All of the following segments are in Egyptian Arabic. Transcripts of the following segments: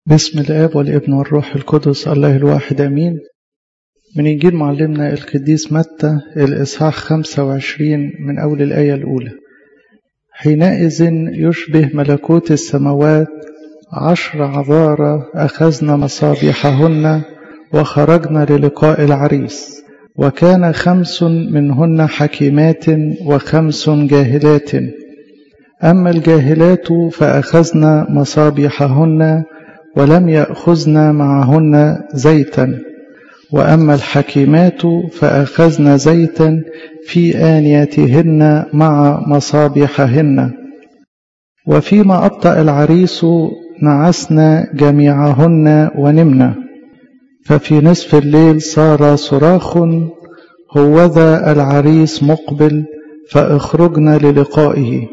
بسم الآب والابن والروح القدس الله الواحد أمين من إنجيل معلمنا القديس متى الإصحاح 25 من أول الآية الأولى حينئذ يشبه ملكوت السماوات عشر عذارى أخذنا مصابيحهن وخرجنا للقاء العريس وكان خمس منهن حكيمات وخمس جاهلات أما الجاهلات فأخذن مصابيحهن ولم يأخذن معهن زيتا وأما الحكيمات فأخذن زيتا في آنيتهن مع مصابيحهن وفيما أبطأ العريس نعسن جميعهن ونمنا ففي نصف الليل صار صراخ هوذا العريس مقبل فاخرجنا للقائه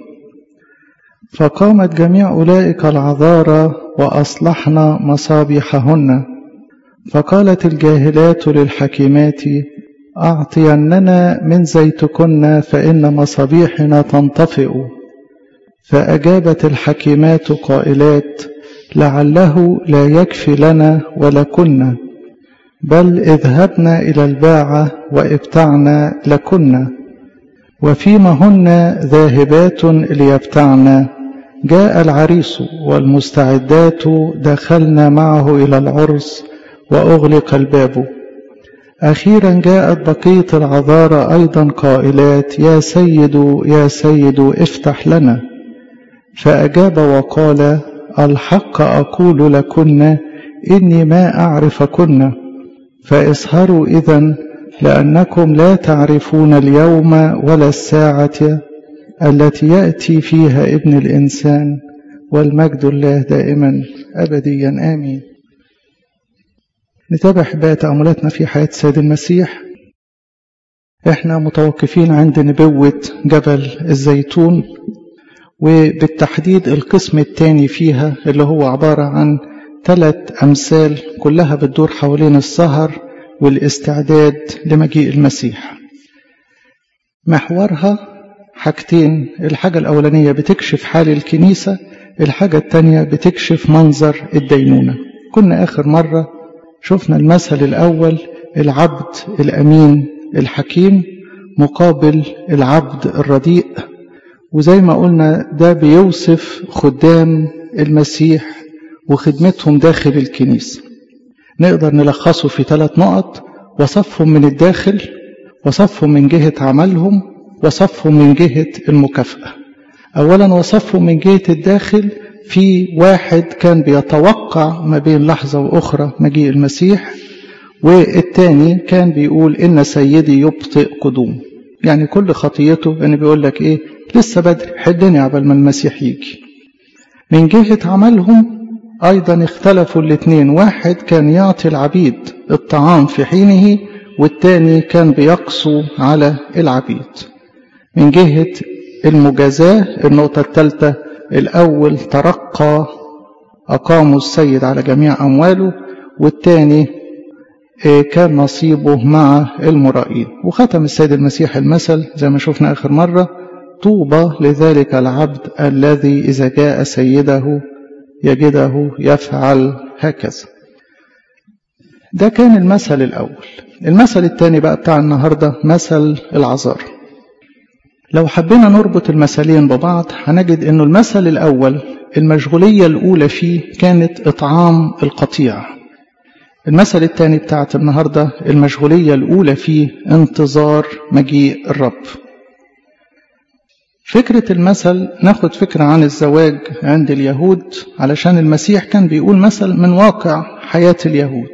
فقامت جميع أولئك العذارى وأصلحن مصابيحهن فقالت الجاهلات للحكيمات أعطيننا من زيتكن فإن مصابيحنا تنطفئ فأجابت الحكيمات قائلات لعله لا يكفي لنا ولكن بل اذهبنا إلى الباعة وابتعنا لكن وفيما هن ذاهبات ليبتعن جاء العريس والمستعدات دخلنا معه إلى العرس وأغلق الباب أخيرا جاءت بقية العذارى أيضا قائلات يا سيد يا سيد افتح لنا فأجاب وقال الحق أقول لكن إني ما أعرفكن فاسهروا إذا لأنكم لا تعرفون اليوم ولا الساعة التي يأتي فيها ابن الإنسان والمجد الله دائما أبديا آمين نتابع حباية تأملاتنا في حياة السيد المسيح احنا متوقفين عند نبوة جبل الزيتون وبالتحديد القسم الثاني فيها اللي هو عبارة عن ثلاث أمثال كلها بتدور حوالين السهر والاستعداد لمجيء المسيح محورها حاجتين الحاجة الأولانية بتكشف حال الكنيسة الحاجة الثانية بتكشف منظر الدينونة كنا آخر مرة شفنا المثل الأول العبد الأمين الحكيم مقابل العبد الرديء وزي ما قلنا ده بيوصف خدام المسيح وخدمتهم داخل الكنيسة نقدر نلخصه في ثلاث نقط وصفهم من الداخل وصفهم من جهة عملهم وصفهم من جهة المكافأة أولا وصفهم من جهة الداخل في واحد كان بيتوقع ما بين لحظة وأخرى مجيء المسيح والتاني كان بيقول إن سيدي يبطئ قدوم يعني كل خطيته أن يعني بيقول لك إيه لسه بدري حدني عبال ما المسيح يجي من جهة عملهم أيضا اختلفوا الاثنين واحد كان يعطي العبيد الطعام في حينه والتاني كان بيقسو على العبيد من جهة المجازاة النقطة الثالثة الأول ترقى أقاموا السيد على جميع أمواله والتاني كان نصيبه مع المرائين وختم السيد المسيح المثل زي ما شفنا آخر مرة طوبى لذلك العبد الذي إذا جاء سيده يجده يفعل هكذا ده كان المثل الأول المثل الثاني بقى بتاع النهاردة مثل العذار لو حبينا نربط المثلين ببعض هنجد انه المثل الأول المشغولية الأولى فيه كانت إطعام القطيع المثل الثاني بتاعت النهاردة المشغولية الأولى فيه انتظار مجيء الرب فكرة المثل ناخد فكرة عن الزواج عند اليهود علشان المسيح كان بيقول مثل من واقع حياة اليهود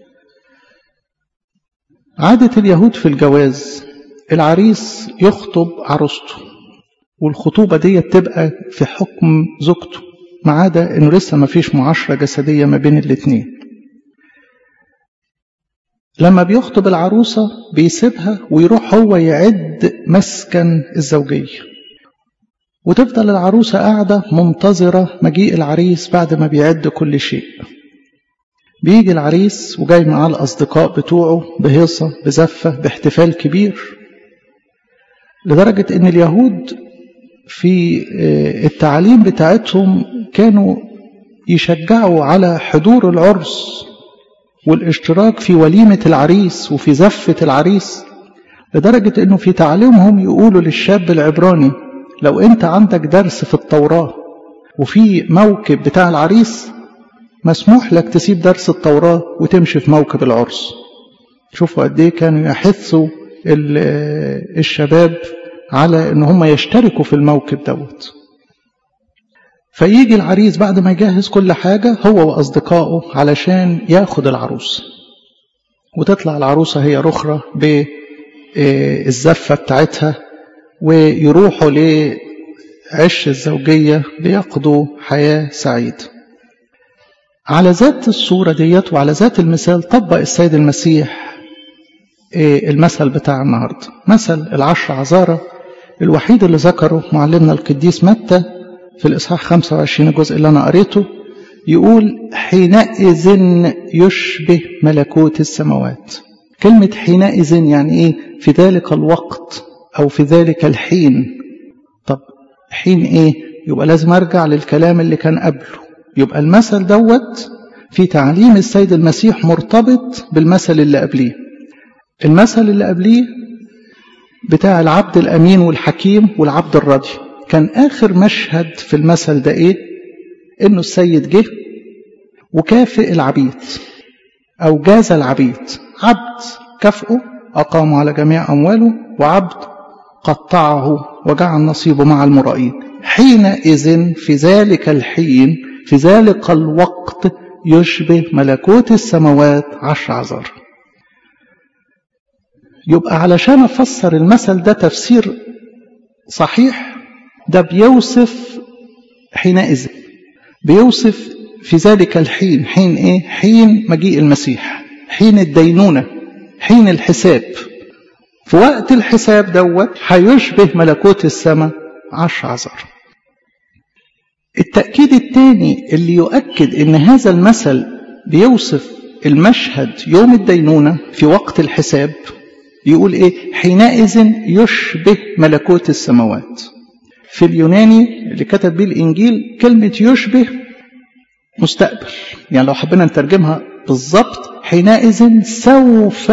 عادة اليهود في الجواز العريس يخطب عروسته والخطوبة دي تبقى في حكم زوجته ما عدا انه لسه ما فيش معاشرة جسدية ما بين الاتنين لما بيخطب العروسة بيسيبها ويروح هو يعد مسكن الزوجيه وتفضل العروسة قاعدة منتظرة مجيء العريس بعد ما بيعد كل شيء بيجي العريس وجاي معاه الأصدقاء بتوعه بهيصة بزفة باحتفال كبير لدرجة إن اليهود في التعاليم بتاعتهم كانوا يشجعوا على حضور العرس والاشتراك في وليمة العريس وفي زفة العريس لدرجة انه في تعليمهم يقولوا للشاب العبراني لو انت عندك درس في التوراة وفي موكب بتاع العريس مسموح لك تسيب درس التوراة وتمشي في موكب العرس شوفوا قد ايه كانوا يحثوا الشباب على ان هم يشتركوا في الموكب دوت فيجي العريس بعد ما يجهز كل حاجة هو وأصدقائه علشان ياخد العروسة وتطلع العروسة هي رخرة بالزفة بتاعتها ويروحوا لعش الزوجية ليقضوا حياة سعيدة على ذات الصورة ديت وعلى ذات المثال طبق السيد المسيح المثل بتاع النهاردة مثل العشر عذارة الوحيد اللي ذكره معلمنا القديس متى في الإصحاح 25 الجزء اللي أنا قريته يقول حينئذ يشبه ملكوت السماوات كلمة حينئذ يعني إيه في ذلك الوقت أو في ذلك الحين طب حين إيه يبقى لازم أرجع للكلام اللي كان قبله يبقى المثل دوت في تعليم السيد المسيح مرتبط بالمثل اللي قبليه المثل اللي قبليه بتاع العبد الأمين والحكيم والعبد الراضي كان آخر مشهد في المثل ده إيه إنه السيد جه وكافئ العبيد أو جاز العبيد عبد كافئه أقاموا على جميع أمواله وعبد قطعه وجعل نصيبه مع المرائين حينئذ في ذلك الحين في ذلك الوقت يشبه ملكوت السماوات عشر عذار يبقى علشان أفسر المثل ده تفسير صحيح ده بيوصف حينئذ بيوصف في ذلك الحين حين ايه حين مجيء المسيح حين الدينونة حين الحساب في وقت الحساب دوت هيشبه ملكوت السماء عشر عذار التأكيد الثاني اللي يؤكد ان هذا المثل بيوصف المشهد يوم الدينونة في وقت الحساب يقول ايه حينئذ يشبه ملكوت السماوات في اليوناني اللي كتب بيه الانجيل كلمة يشبه مستقبل يعني لو حبينا نترجمها بالظبط حينئذ سوف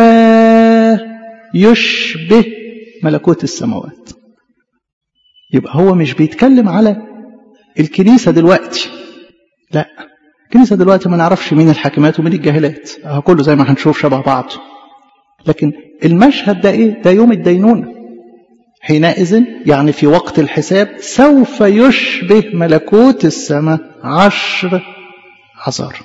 يشبه ملكوت السماوات يبقى هو مش بيتكلم على الكنيسة دلوقتي لا الكنيسة دلوقتي ما نعرفش مين الحاكمات ومين الجاهلات كله زي ما هنشوف شبه بعض لكن المشهد ده ايه ده يوم الدينونة حينئذ يعني في وقت الحساب سوف يشبه ملكوت السماء عشر عذار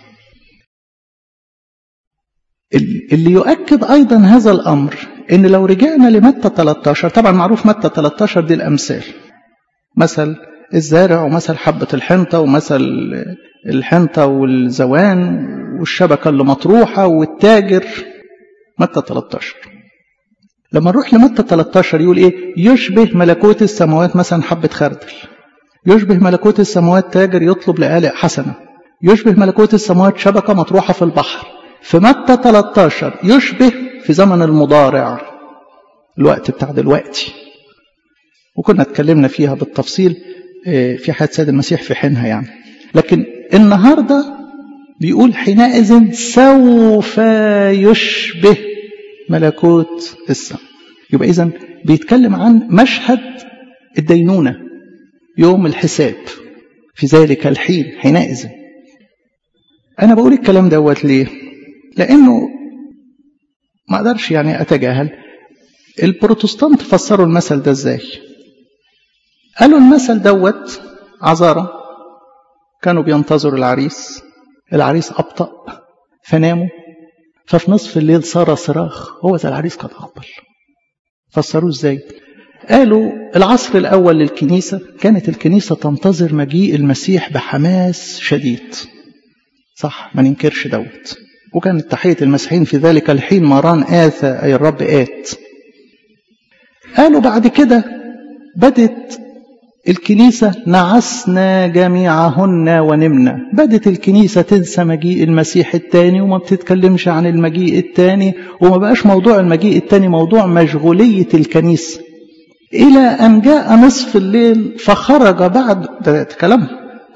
اللي يؤكد أيضا هذا الأمر إن لو رجعنا لمتى 13 طبعا معروف متى 13 دي الأمثال مثل الزارع ومثل حبة الحنطة ومثل الحنطة والزوان والشبكة اللي مطروحة والتاجر متى 13 لما نروح لمتى 13 يقول ايه يشبه ملكوت السماوات مثلا حبة خردل يشبه ملكوت السماوات تاجر يطلب لآلئ حسنة يشبه ملكوت السماوات شبكة مطروحة في البحر في متى 13 يشبه في زمن المضارع الوقت بتاع دلوقتي وكنا اتكلمنا فيها بالتفصيل في حياة سيد المسيح في حينها يعني لكن النهاردة بيقول حينئذ سوف يشبه ملكوت السماء يبقى إذن بيتكلم عن مشهد الدينونة يوم الحساب في ذلك الحين حينئذ أنا بقول الكلام دوت ليه لأنه ما أقدرش يعني أتجاهل البروتستانت فسروا المثل ده إزاي قالوا المثل دوت عذارة كانوا بينتظروا العريس العريس أبطأ فناموا ففي نصف الليل صار صراخ هو ذا العريس قد أقبل فسروه ازاي قالوا العصر الأول للكنيسة كانت الكنيسة تنتظر مجيء المسيح بحماس شديد صح ما ننكرش دوت وكانت تحية المسيحيين في ذلك الحين مران آثى أي الرب آت قالوا بعد كده بدت الكنيسة نعسنا جميعهن ونمنا بدت الكنيسة تنسى مجيء المسيح الثاني وما بتتكلمش عن المجيء الثاني وما بقاش موضوع المجيء الثاني موضوع مشغولية الكنيسة إلى أن جاء نصف الليل فخرج بعد ده كلام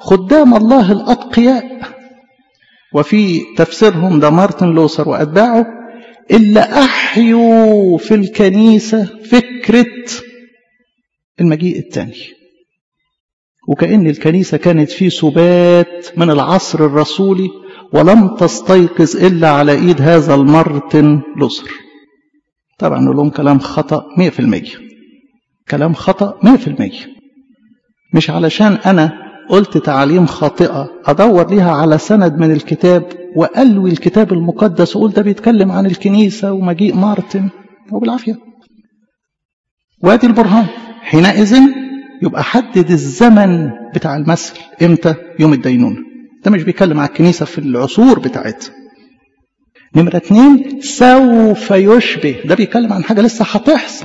خدام الله الأتقياء وفي تفسيرهم ده مارتن لوثر وأتباعه اللي أحيوا في الكنيسة فكرة المجيء الثاني وكأن الكنيسة كانت في سبات من العصر الرسولي ولم تستيقظ إلا على إيد هذا المارتن لوثر طبعا نقول لهم كلام خطأ 100% كلام خطأ 100% مش علشان أنا قلت تعاليم خاطئة أدور ليها على سند من الكتاب وألوي الكتاب المقدس وأقول ده بيتكلم عن الكنيسة ومجيء مارتن وبالعافية وادي البرهان حينئذ يبقى حدد الزمن بتاع المثل امتى يوم الدينونة ده مش بيتكلم عن الكنيسة في العصور بتاعتها نمرة اتنين سوف يشبه ده بيتكلم عن حاجة لسه هتحصل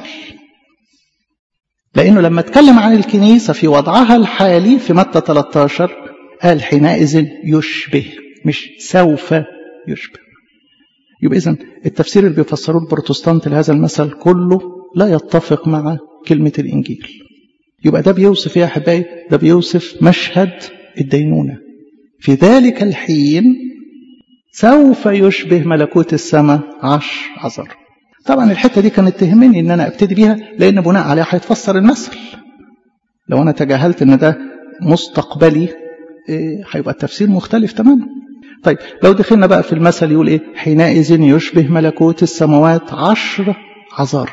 لأنه لما اتكلم عن الكنيسة في وضعها الحالي في متى 13 قال حينئذ يشبه مش سوف يشبه يبقى إذن التفسير اللي بيفسروه البروتستانت لهذا المثل كله لا يتفق مع كلمة الإنجيل يبقى ده بيوصف يا أحبائي ده بيوصف مشهد الدينونة في ذلك الحين سوف يشبه ملكوت السماء عشر عذر طبعا الحتة دي كانت تهمني ان انا ابتدي بيها لان بناء عليها هيتفسر المثل لو انا تجاهلت ان ده مستقبلي هيبقى التفسير مختلف تماما طيب لو دخلنا بقى في المثل يقول ايه حينئذ يشبه ملكوت السماوات عشر عذار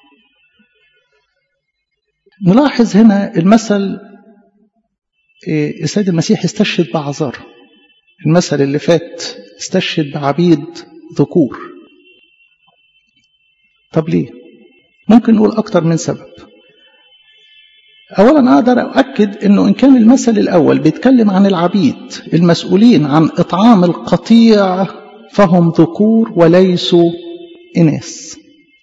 نلاحظ هنا المثل السيد المسيح استشهد بعذار المثل اللي فات استشهد بعبيد ذكور طب ليه ممكن نقول أكتر من سبب أولا أقدر أؤكد أنه إن كان المثل الأول بيتكلم عن العبيد المسؤولين عن إطعام القطيع فهم ذكور وليسوا إناث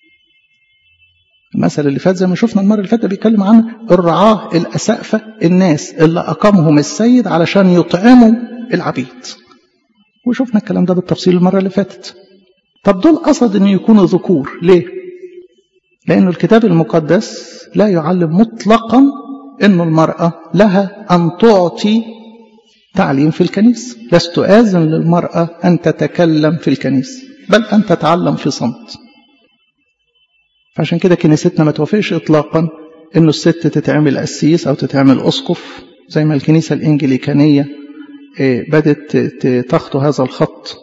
المثل اللي فات زي ما شفنا المرة اللي فاتت بيتكلم عن الرعاة الأسقفة الناس اللي أقامهم السيد علشان يطعموا العبيد وشفنا الكلام ده بالتفصيل المرة اللي فاتت طب دول قصد أن يكونوا ذكور ليه؟ لأن الكتاب المقدس لا يعلم مطلقا أن المرأة لها أن تعطي تعليم في الكنيسة لست آذن للمرأة أن تتكلم في الكنيسة بل أن تتعلم في صمت فعشان كده كنيستنا ما توافقش إطلاقا أنه الست تتعمل أسيس أو تتعمل أسقف زي ما الكنيسة الإنجليكانية بدت تخطو هذا الخط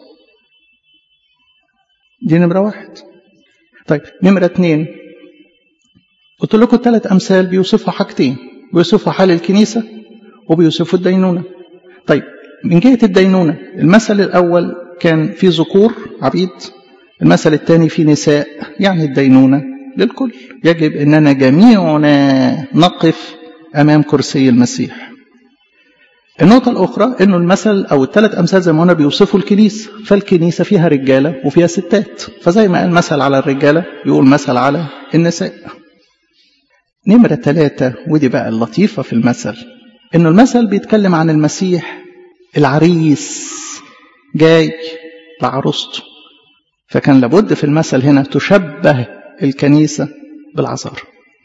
دي نمرة واحد طيب نمرة اتنين قلت لكم ثلاث أمثال بيوصفوا حاجتين بيوصفوا حال الكنيسة وبيوصفوا الدينونة طيب من جهة الدينونة المثل الأول كان في ذكور عبيد المثل الثاني في نساء يعني الدينونة للكل يجب أننا جميعنا نقف أمام كرسي المسيح النقطة الأخرى أنه المثل أو الثلاث أمثال زي ما قلنا بيوصفوا الكنيسة فالكنيسة فيها رجالة وفيها ستات فزي ما قال مثل على الرجالة يقول مثل على النساء نمرة ثلاثة ودي بقى اللطيفة في المثل أنه المثل بيتكلم عن المسيح العريس جاي لعروسته فكان لابد في المثل هنا تشبه الكنيسة بالعذار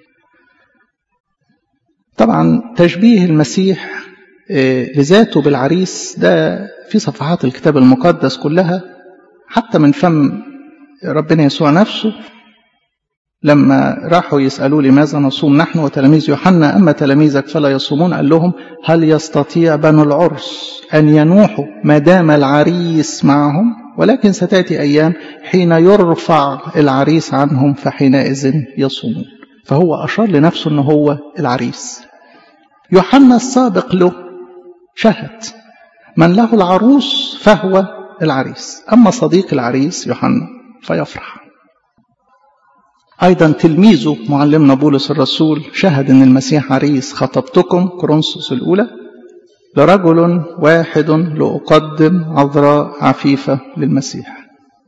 طبعا تشبيه المسيح لذاته بالعريس ده في صفحات الكتاب المقدس كلها حتى من فم ربنا يسوع نفسه لما راحوا يسألوا لماذا نصوم نحن وتلاميذ يوحنا أما تلاميذك فلا يصومون قال لهم هل يستطيع بنو العرس أن ينوحوا ما دام العريس معهم ولكن ستأتي أيام حين يرفع العريس عنهم فحينئذ يصومون فهو أشار لنفسه أنه هو العريس يوحنا السابق له شهد من له العروس فهو العريس أما صديق العريس يوحنا فيفرح أيضا تلميذه معلمنا بولس الرسول شهد أن المسيح عريس خطبتكم كورنثوس الأولى لرجل واحد لأقدم عذراء عفيفة للمسيح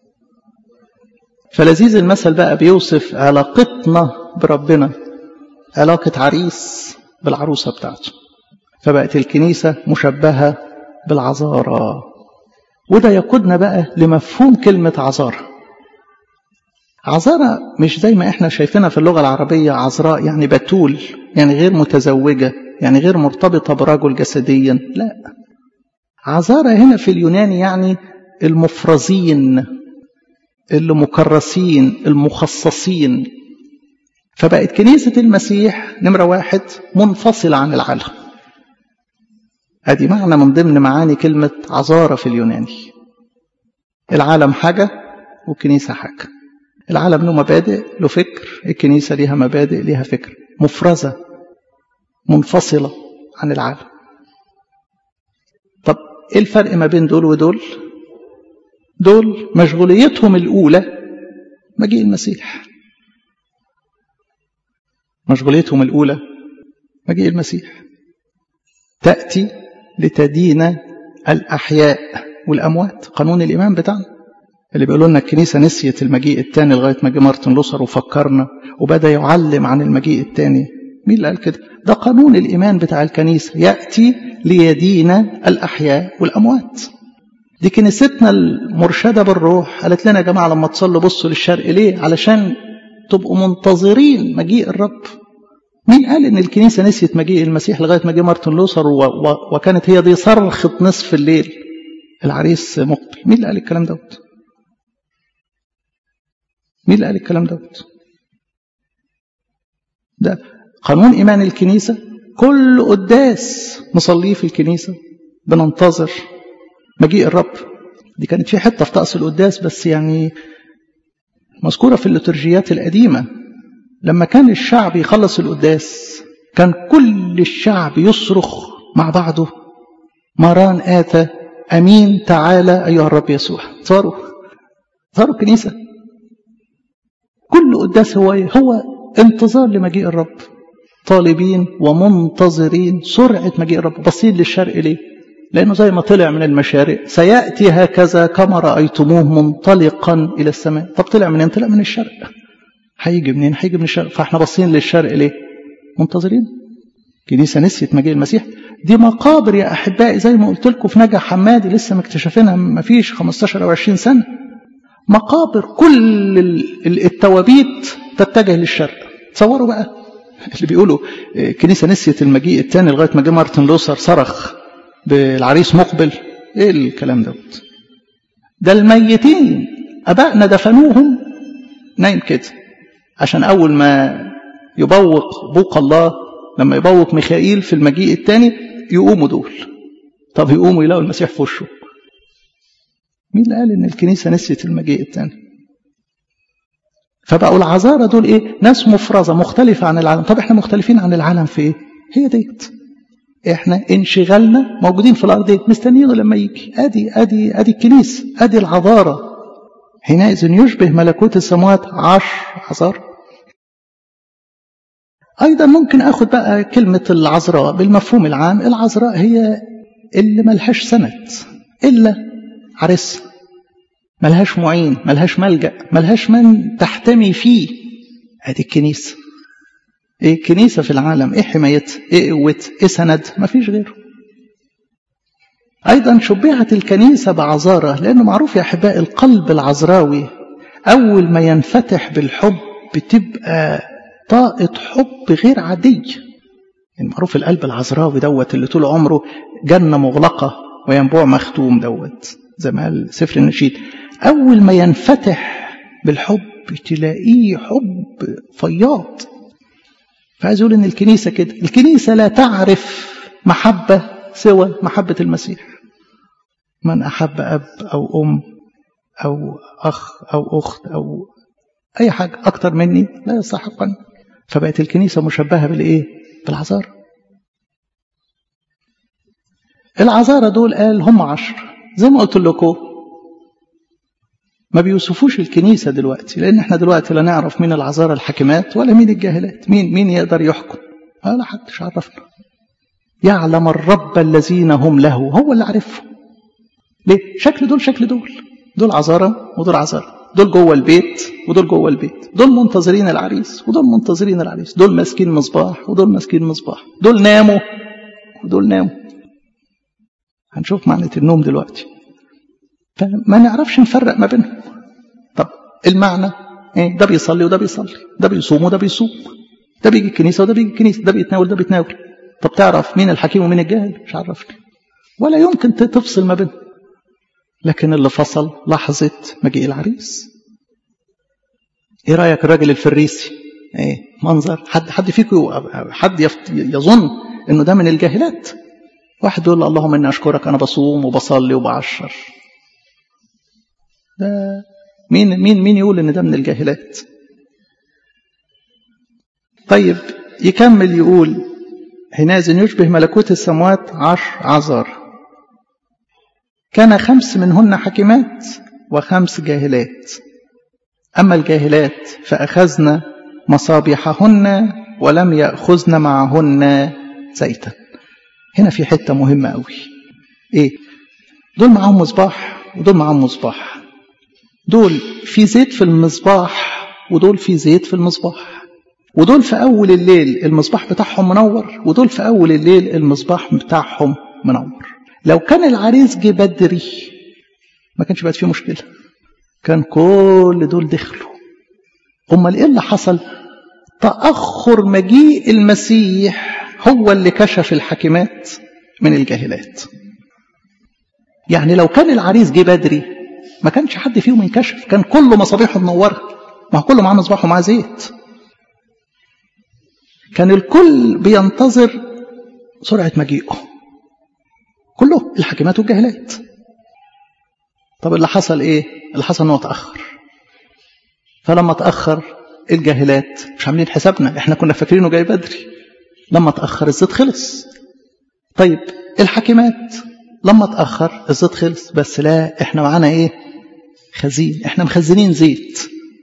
فلذيذ المثل بقى بيوصف علاقتنا بربنا علاقة عريس بالعروسة بتاعته فبقت الكنيسة مشبهة بالعذارى وده يقودنا بقى لمفهوم كلمة عذارى عذارى مش زي ما احنا شايفينها في اللغة العربية عذراء يعني بتول يعني غير متزوجة يعني غير مرتبطة برجل جسديا لا عذارى هنا في اليوناني يعني المفرزين اللي مكرسين المخصصين فبقت كنيسة المسيح نمرة واحد منفصلة عن العالم ادي معنى من ضمن معاني كلمة عذارى في اليوناني العالم حاجة والكنيسة حاجة العالم له مبادئ له فكر الكنيسة ليها مبادئ ليها فكر مفرزة منفصلة عن العالم طب ايه الفرق ما بين دول ودول دول مشغوليتهم الأولى مجيء المسيح مشغوليتهم الأولى مجيء المسيح تأتي لتدين الأحياء والأموات قانون الإيمان بتاعنا اللي بيقولوا لنا الكنيسة نسيت المجيء الثاني لغاية ما جه مارتن لوثر وفكرنا وبدأ يعلم عن المجيء الثاني مين اللي قال كده؟ ده قانون الإيمان بتاع الكنيسة يأتي ليدين الأحياء والأموات دي كنيستنا المرشدة بالروح قالت لنا يا جماعة لما تصلوا بصوا للشرق ليه؟ علشان تبقوا منتظرين مجيء الرب مين قال ان الكنيسه نسيت مجيء المسيح لغايه ما جه مارتن لوثر و... و... وكانت هي دي صرخه نصف الليل العريس مقبل مين اللي قال الكلام دوت مين اللي قال الكلام دوت ده قانون ايمان الكنيسه كل قداس نصليه في الكنيسه بننتظر مجيء الرب دي كانت في حته في طقس القداس بس يعني مذكوره في الليتورجيات القديمه لما كان الشعب يخلص القداس كان كل الشعب يصرخ مع بعضه مران آتى أمين تعالى أيها الرب يسوع صاروا صاروا الكنيسة كل قداس هو هو انتظار لمجيء الرب طالبين ومنتظرين سرعة مجيء الرب باصين للشرق ليه لأنه زي ما طلع من المشارق سيأتي هكذا كما رأيتموه منطلقا إلى السماء طب طلع منين طلع من الشرق هيجي منين هيجي من الشرق فاحنا باصين للشرق ليه منتظرين كنيسة نسيت مجيء المسيح دي مقابر يا أحبائي زي ما قلت لكم في نجا حمادي لسه مكتشفينها ما فيش 15 أو 20 سنة مقابر كل التوابيت تتجه للشرق تصوروا بقى اللي بيقولوا كنيسة نسيت المجيء الثاني لغاية ما جه مارتن لوثر صرخ بالعريس مقبل ايه الكلام دوت ده الميتين ابائنا دفنوهم نايم كده عشان اول ما يبوق بوق الله لما يبوق ميخائيل في المجيء الثاني يقوموا دول طب يقوموا يلاقوا المسيح في وشه مين اللي قال ان الكنيسه نسيت المجيء الثاني فبقوا العذارى دول ايه ناس مفرزه مختلفه عن العالم طب احنا مختلفين عن العالم في ايه هي ديت احنا انشغالنا موجودين في الارض ديت مستنيينه لما يجي ادي ادي ادي الكنيسه ادي العذاره حينئذ يشبه ملكوت السماوات عشر عذارى ايضا ممكن اخد بقى كلمه العذراء بالمفهوم العام العذراء هي اللي ملهاش سند الا عريسها ملهاش معين ملهاش ملجا ملهاش من تحتمي فيه ادي الكنيسه ايه كنيسه في العالم ايه حمايتها ايه قوتها ايه سند ما فيش غيره ايضا شبهت الكنيسه بعذاره لانه معروف يا احبائي القلب العذراوي اول ما ينفتح بالحب بتبقى طاقه حب غير عاديه يعني معروف القلب العذراوي دوت اللي طول عمره جنه مغلقه وينبوع مختوم دوت زي ما قال سفر النشيد اول ما ينفتح بالحب تلاقيه حب فياض فعايز يقول ان الكنيسه كده الكنيسه لا تعرف محبه سوى محبه المسيح من احب اب او ام او اخ او اخت او اي حاجه اكتر مني لا يستحقني فبقت الكنيسه مشبهه بالايه بالعذارى العذارى دول قال هم عشر زي ما قلت لكم ما بيوصفوش الكنيسة دلوقتي لأن احنا دلوقتي لا نعرف مين العذارى الحاكمات ولا مين الجاهلات مين مين يقدر يحكم ولا حدش عرفنا يعلم الرب الذين هم له هو اللي عارفهم ليه شكل دول شكل دول دول عذارى ودول عذارى دول جوه البيت ودول جوه البيت دول منتظرين العريس ودول منتظرين العريس دول ماسكين مصباح ودول ماسكين مصباح دول ناموا ودول ناموا هنشوف معنى النوم دلوقتي فما نعرفش نفرق ما بينهم طب المعنى ايه ده بيصلي وده بيصلي ده بيصوم وده بيصوم ده بيجي الكنيسه وده بيجي الكنيسه ده بيتناول ده بيتناول طب تعرف مين الحكيم ومين الجاهل مش عرفني ولا يمكن تفصل ما بينهم لكن اللي فصل لحظة مجيء العريس ايه رأيك الراجل الفريسي ايه منظر حد حد فيكم حد يظن انه ده من الجاهلات واحد يقول اللهم اني اشكرك انا بصوم وبصلي وبعشر ده مين مين مين يقول ان ده من الجاهلات طيب يكمل يقول حينئذ يشبه ملكوت السماوات عشر عذار كان خمس منهن حكيمات وخمس جاهلات أما الجاهلات فأخذن مصابيحهن ولم يأخذن معهن زيتا هنا في حتة مهمة قوي إيه دول معاهم مصباح ودول معاهم مصباح دول في زيت في المصباح ودول في زيت في المصباح ودول في أول الليل المصباح بتاعهم منور ودول في أول الليل المصباح بتاعهم منور لو كان العريس جه بدري ما كانش بقت فيه مشكلة كان كل دول دخلوا امال ايه اللي حصل تأخر مجيء المسيح هو اللي كشف الحكيمات من الجاهلات يعني لو كان العريس جه بدري ما كانش حد فيهم ينكشف كان كله مصابيحه منوره ما هو كله معاه مصباح ومعاه زيت كان الكل بينتظر سرعة مجيئه كله الحكيمات والجاهلات طب اللي حصل ايه اللي حصل انه اتاخر فلما اتاخر الجاهلات مش عاملين حسابنا احنا كنا فاكرينه جاي بدري لما اتاخر الزيت خلص طيب الحكيمات لما اتاخر الزيت خلص بس لا احنا معانا ايه خزين احنا مخزنين زيت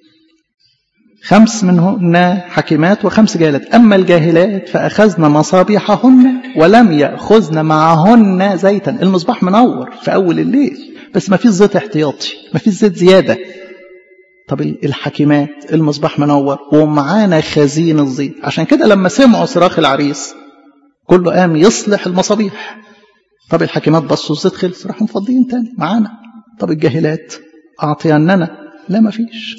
خمس منهن حكيمات وخمس جاهلات أما الجاهلات فأخذن مصابيحهن ولم يأخذن معهن زيتا المصباح منور في أول الليل بس ما فيش زيت احتياطي ما فيش زيت زيادة طب الحكيمات المصباح منور ومعانا خزين الزيت عشان كده لما سمعوا صراخ العريس كله قام يصلح المصابيح طب الحكيمات بصوا الزيت خلص راحوا مفضيين تاني معانا طب الجاهلات أعطيننا لا ما فيش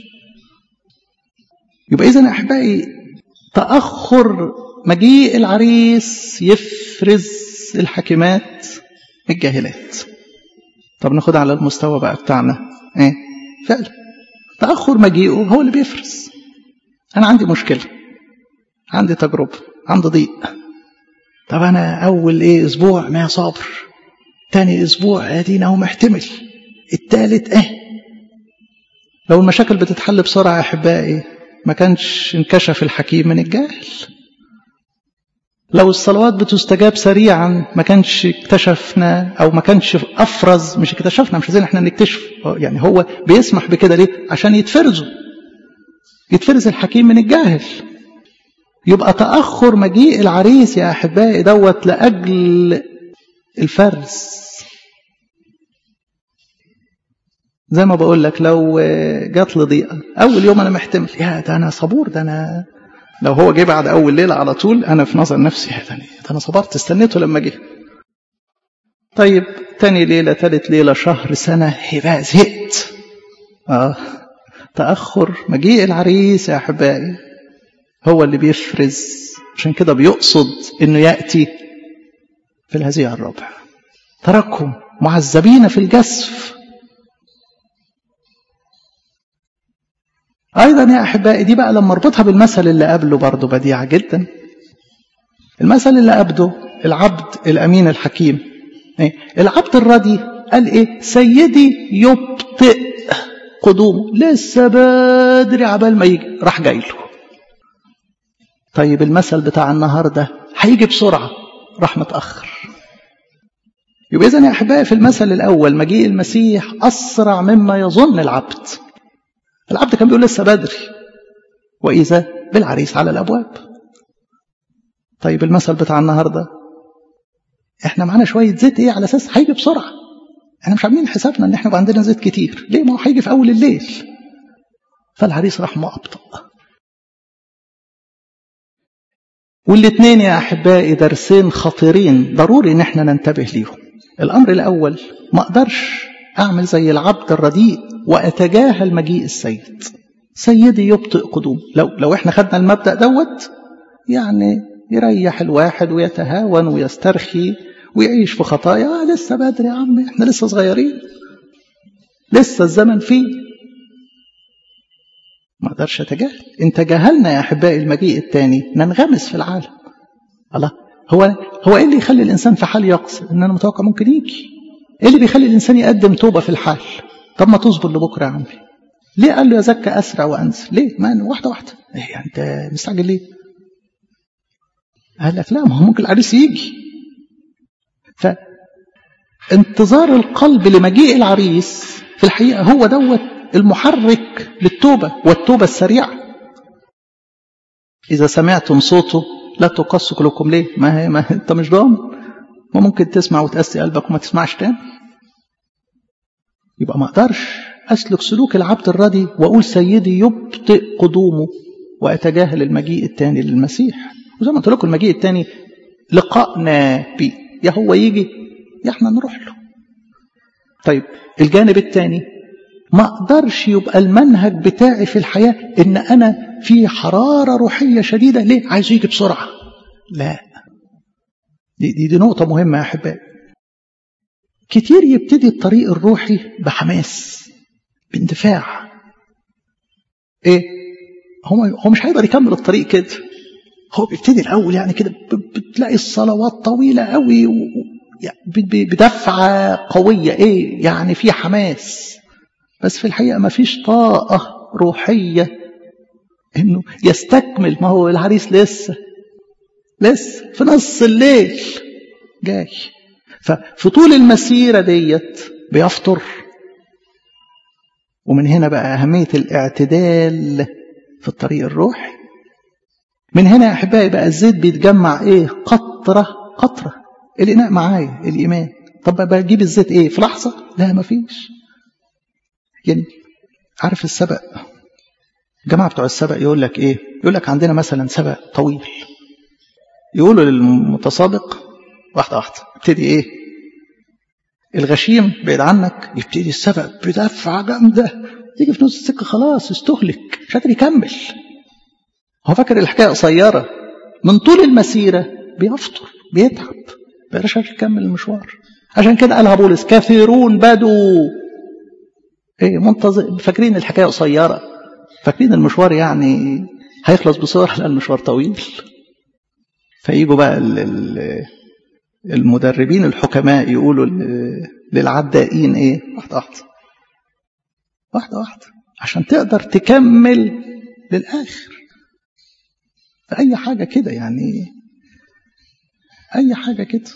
يبقى إذا أحبائي تأخر مجيء العريس يفرز الحكيمات الجاهلات طب ناخد على المستوى بقى بتاعنا ايه فعلا تأخر مجيئه هو اللي بيفرز أنا عندي مشكلة عندي تجربة عندي ضيق طب أنا أول إيه أسبوع ما صابر تاني أسبوع أدينا هو محتمل التالت إيه لو المشاكل بتتحل بسرعة يا أحبائي ما كانش انكشف الحكيم من الجاهل لو الصلوات بتستجاب سريعا ما كانش اكتشفنا او ما كانش افرز مش اكتشفنا مش عايزين احنا نكتشف يعني هو بيسمح بكده ليه عشان يتفرزوا يتفرز الحكيم من الجاهل يبقى تاخر مجيء العريس يا احبائي دوت لاجل الفرز زي ما بقول لك لو جات لي ضيقه اول يوم انا محتمل يا ده انا صبور ده انا لو هو جه بعد اول ليله على طول انا في نظر نفسي يا ده انا صبرت استنيته لما جه طيب تاني ليله تالت ليله شهر سنه يبقى زهقت اه تاخر مجيء العريس يا احبائي هو اللي بيفرز عشان كده بيقصد انه ياتي في الهزيع الرابع تركهم معذبين في الجسف أيضا يا أحبائي دي بقى لما اربطها بالمثل اللي قبله برضه بديعة جدا المثل اللي قبله العبد الأمين الحكيم إيه؟ العبد الردي قال إيه سيدي يبطئ قدومه لسه بدري عبال ما يجي راح جاي له طيب المثل بتاع النهارده هيجي بسرعة راح متأخر يبقى إذا يا أحبائي في المثل الأول مجيء المسيح أسرع مما يظن العبد العبد كان بيقول لسه بدري وإذا بالعريس على الأبواب طيب المثل بتاع النهاردة احنا معانا شوية زيت ايه على أساس هيجي بسرعة احنا مش عاملين حسابنا ان احنا يبقى عندنا زيت كتير ليه ما هو هيجي في أول الليل فالعريس راح مؤبطأ والاثنين يا أحبائي درسين خطيرين ضروري ان احنا ننتبه ليهم الأمر الأول ما أقدرش أعمل زي العبد الرديء وأتجاهل مجيء السيد سيدي يبطئ قدوم لو لو احنا خدنا المبدأ دوت يعني يريح الواحد ويتهاون ويسترخي ويعيش في خطايا آه لسه بدري يا عم احنا لسه صغيرين لسه الزمن فيه ما اقدرش اتجاهل ان تجاهلنا يا احبائي المجيء الثاني ننغمس في العالم الله هو هو ايه اللي يخلي الانسان في حال يقص ان انا متوقع ممكن يجي ايه اللي بيخلي الانسان يقدم توبه في الحال طب ما تصبر لبكره يا عمي ليه قال له يا زكى اسرع وانزل ليه ما واحده واحده ايه يعني انت مستعجل ليه قال لك لا ما هو ممكن العريس يجي فانتظار القلب لمجيء العريس في الحقيقه هو دوت المحرك للتوبه والتوبه السريعه اذا سمعتم صوته لا تقص قلوبكم ليه ما, هي ما انت مش ضامن ما ممكن تسمع وتقسي قلبك وما تسمعش تاني يبقى ما اقدرش اسلك سلوك العبد الردي واقول سيدي يبطئ قدومه واتجاهل المجيء الثاني للمسيح وزي ما قلت لكم المجيء الثاني لقائنا بيه يا هو يجي يا احنا نروح له طيب الجانب الثاني ما اقدرش يبقى المنهج بتاعي في الحياه ان انا في حراره روحيه شديده ليه عايز يجي بسرعه لا دي, دي, دي نقطه مهمه يا احبائي كتير يبتدي الطريق الروحي بحماس باندفاع ايه هو هو مش هيقدر يكمل الطريق كده هو بيبتدي الاول يعني كده بتلاقي الصلوات طويله قوي بدفعه قويه ايه يعني في حماس بس في الحقيقه ما فيش طاقه روحيه انه يستكمل ما هو العريس لسه لسه في نص الليل جاي ففي طول المسيره ديت بيفطر ومن هنا بقى اهميه الاعتدال في الطريق الروحي من هنا يا احبائي بقى الزيت بيتجمع ايه قطره قطره الاناء معايا الايمان طب بجيب الزيت ايه في لحظه لا مفيش يعني عارف السبق الجماعه بتوع السبق يقول لك ايه يقول لك عندنا مثلا سبق طويل يقولوا للمتسابق واحده واحده ابتدي ايه الغشيم بعيد عنك يبتدي السبق بدفعه جامده تيجي في نص السكه خلاص استهلك مش قادر يكمل هو فاكر الحكايه قصيره من طول المسيره بيفطر بيتعب بقاش يكمل المشوار عشان كده قالها بولس كثيرون بدوا ايه منتظر فاكرين الحكايه قصيره فاكرين المشوار يعني هيخلص بسرعه لا المشوار طويل فيجوا بقى المدربين الحكماء يقولوا للعدائين ايه واحده واحده واحده واحده عشان تقدر تكمل للاخر في اي حاجه كده يعني اي حاجه كده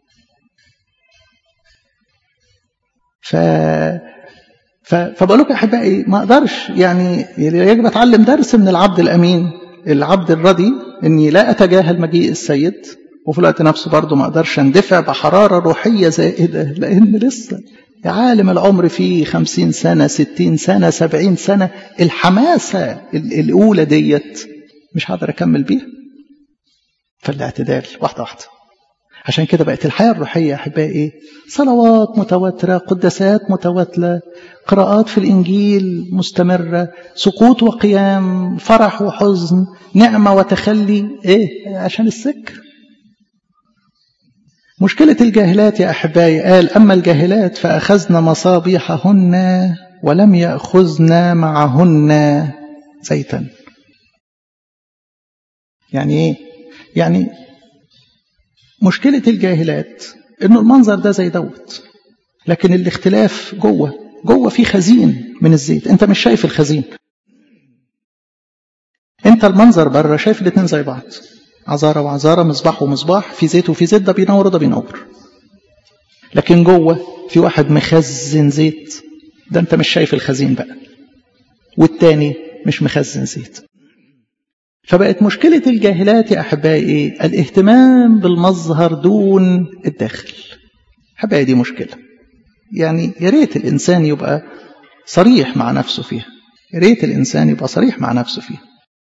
ف فبقول لكم احبائي ما اقدرش يعني يجب اتعلم درس من العبد الامين العبد الردي اني لا اتجاهل مجيء السيد وفي الوقت نفسه برضه ما اقدرش اندفع بحراره روحيه زائده لان لسه يا عالم العمر فيه خمسين سنه ستين سنه سبعين سنه الحماسه الاولى ديت مش هقدر اكمل بيها فالاعتدال واحده واحده عشان كده بقت الحياة الروحية أحبائي إيه؟ صلوات متواترة قداسات متواترة قراءات في الإنجيل مستمرة سقوط وقيام فرح وحزن نعمة وتخلي إيه عشان السكر مشكلة الجاهلات يا أحبائي قال أما الجاهلات فأخذنا مصابيحهن ولم يأخذن معهن زيتا يعني إيه؟ يعني مشكلة الجاهلات إنه المنظر ده زي دوت لكن الاختلاف جوه جوه في خزين من الزيت أنت مش شايف الخزين أنت المنظر بره شايف الاتنين زي بعض عذارة وعذارة مصباح ومصباح في زيت وفي زيت ده بينور وده بينور لكن جوه في واحد مخزن زيت ده أنت مش شايف الخزين بقى والتاني مش مخزن زيت فبقت مشكلة الجاهلات يا أحبائي إيه؟ الاهتمام بالمظهر دون الداخل أحبائي دي مشكلة يعني يا ريت الإنسان يبقى صريح مع نفسه فيها يا ريت الإنسان يبقى صريح مع نفسه فيها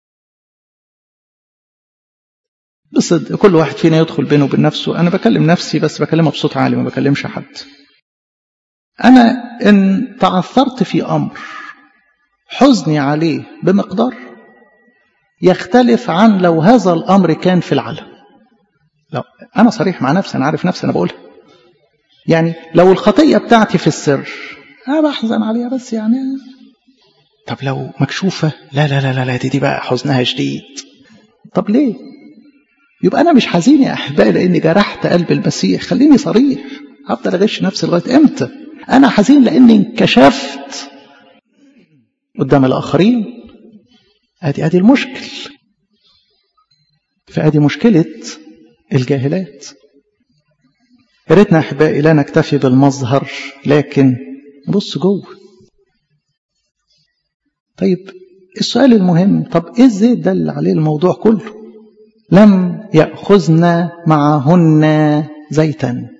بصدق كل واحد فينا يدخل بينه وبين نفسه أنا بكلم نفسي بس بكلمها بصوت عالي ما بكلمش حد أنا إن تعثرت في أمر حزني عليه بمقدار يختلف عن لو هذا الأمر كان في العلم لو أنا صريح مع نفسي أنا عارف نفسي أنا بقولها يعني لو الخطية بتاعتي في السر أنا بحزن عليها بس يعني طب لو مكشوفة لا لا لا لا دي, دي بقى حزنها شديد طب ليه يبقى أنا مش حزين يا أحبائي لأني جرحت قلب المسيح خليني صريح هفضل أغش نفسي لغاية إمتى أنا حزين لأني انكشفت قدام الآخرين أدي أدي المشكل فأدي مشكلة الجاهلات يا ريتنا أحبائي لا نكتفي بالمظهر لكن نبص جوه طيب السؤال المهم طب ايه الزيت ده اللي عليه الموضوع كله لم يأخذن معهن زيتا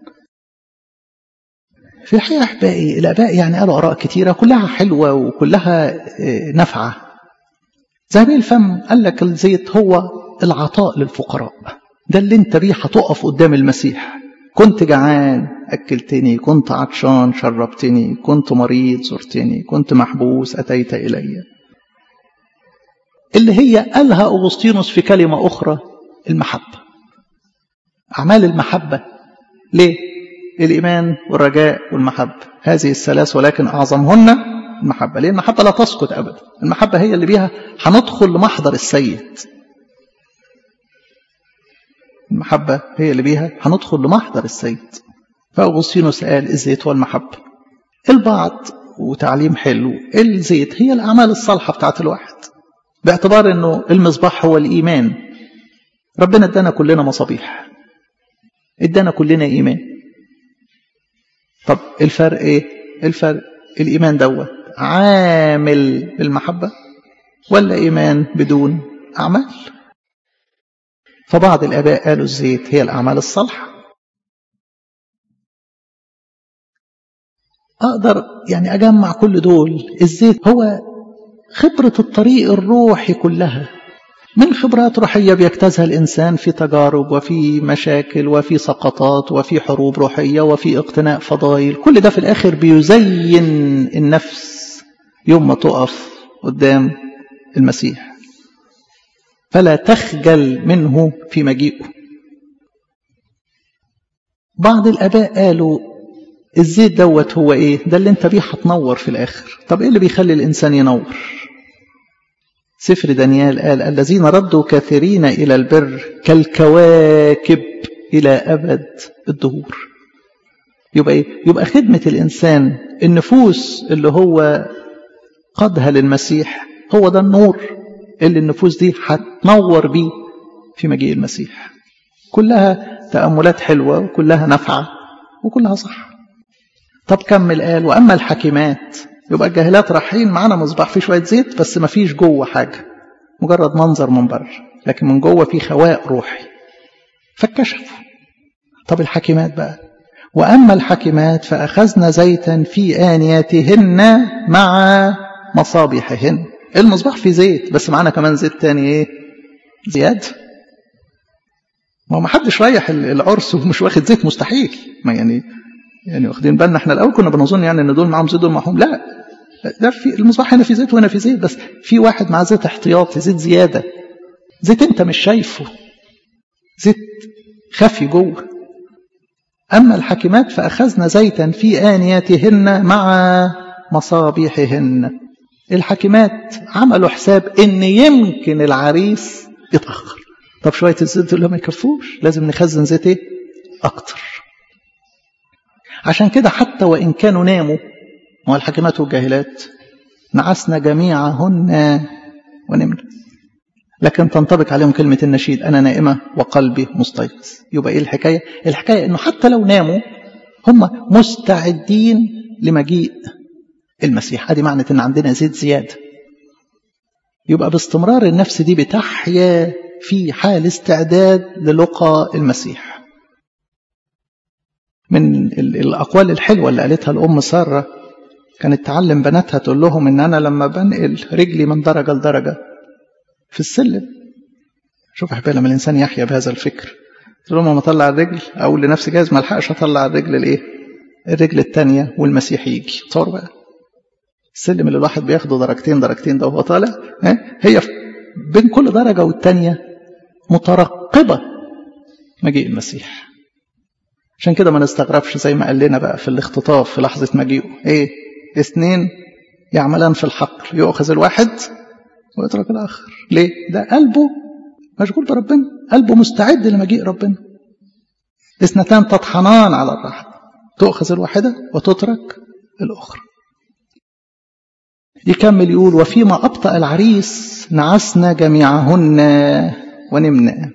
في الحقيقة أحبائي الآباء يعني قالوا آراء كتيرة كلها حلوة وكلها نافعة ذهبي الفم قال لك الزيت هو العطاء للفقراء ده اللي انت بيه هتقف قدام المسيح كنت جعان أكلتني كنت عطشان شربتني كنت مريض زرتني كنت محبوس أتيت إلي اللي هي قالها أغسطينوس في كلمة أخرى المحبة أعمال المحبة ليه؟ الإيمان والرجاء والمحبة هذه الثلاث ولكن أعظمهن المحبة ليه المحبة لا تسقط أبدا المحبة هي اللي بيها هندخل لمحضر السيد المحبة هي اللي بيها هندخل لمحضر السيد فأغسطينوس قال الزيت والمحبة البعض وتعليم حلو الزيت هي الأعمال الصالحة بتاعت الواحد باعتبار أنه المصباح هو الإيمان ربنا ادانا كلنا مصابيح ادانا كلنا إيمان طب الفرق ايه الفرق الإيمان دوت عامل بالمحبة ولا إيمان بدون أعمال فبعض الآباء قالوا الزيت هي الأعمال الصالحة أقدر يعني أجمع كل دول الزيت هو خبرة الطريق الروحي كلها من خبرات روحية بيجتازها الإنسان في تجارب وفي مشاكل وفي سقطات وفي حروب روحية وفي اقتناء فضائل كل ده في الآخر بيزين النفس يوم ما تقف قدام المسيح فلا تخجل منه في مجيئه بعض الآباء قالوا الزيت دوت هو ايه ده اللي انت بيه هتنور في الآخر طب ايه اللي بيخلي الإنسان ينور سفر دانيال قال الذين ردوا كثيرين إلى البر كالكواكب إلى أبد الدهور يبقى إيه؟ يبقى خدمة الإنسان النفوس اللي هو قادها للمسيح هو ده النور اللي النفوس دي هتنور بيه في مجيء المسيح كلها تأملات حلوة وكلها نافعة وكلها صح طب كمل قال وأما الحكيمات يبقى الجاهلات رايحين معانا مصباح فيه شويه زيت بس ما فيش جوه حاجه مجرد منظر من بره لكن من جوه في خواء روحي فاتكشفوا طب الحكيمات بقى واما الحكيمات فاخذنا زيتا في انياتهن مع مصابيحهن المصباح فيه زيت بس معانا كمان زيت تاني ايه زياده ما هو ما حدش رايح العرس ومش واخد زيت مستحيل ما يعني يعني واخدين بالنا احنا الاول كنا بنظن يعني ان دول معاهم زيت دول معاهم لا ده في المصباح هنا في زيت وهنا في زيت بس في واحد معاه زيت احتياطي زيت زياده زيت انت مش شايفه زيت خفي جوه اما الحكيمات فاخذنا زيتا في انياتهن مع مصابيحهن الحكيمات عملوا حساب ان يمكن العريس يتاخر طب شويه الزيت دول ما يكفوش لازم نخزن زيت ايه اكتر عشان كده حتى وإن كانوا ناموا والحكمات والجاهلات نعسنا جميعهن ونمنا لكن تنطبق عليهم كلمة النشيد أنا نائمة وقلبي مستيقظ يبقى إيه الحكاية؟ الحكاية إنه حتى لو ناموا هم مستعدين لمجيء المسيح هذه معنى إن عندنا زيت زيادة يبقى باستمرار النفس دي بتحيا في حال استعداد للقاء المسيح من الأقوال الحلوة اللي قالتها الأم سارة كانت تعلم بناتها تقول لهم إن أنا لما بنقل رجلي من درجة لدرجة في السلم شوف أحبابي لما الإنسان يحيا بهذا الفكر تقول لهم لما أطلع الرجل أقول لنفسي جايز ما الحقش أطلع الرجل الإيه؟ الرجل الثانية والمسيح يجي تصور بقى السلم اللي الواحد بياخده درجتين درجتين ده وهو طالع هي بين كل درجة والتانية مترقبة مجيء المسيح عشان كده ما نستغربش زي ما قال لنا بقى في الاختطاف في لحظة مجيئه ايه اثنين يعملان في الحقل يؤخذ الواحد ويترك الآخر ليه ده قلبه مشغول بربنا قلبه مستعد لمجيء ربنا اثنتان تطحنان على الرحم تؤخذ الواحدة وتترك الأخرى يكمل يقول وفيما أبطأ العريس نعسنا جميعهن ونمنا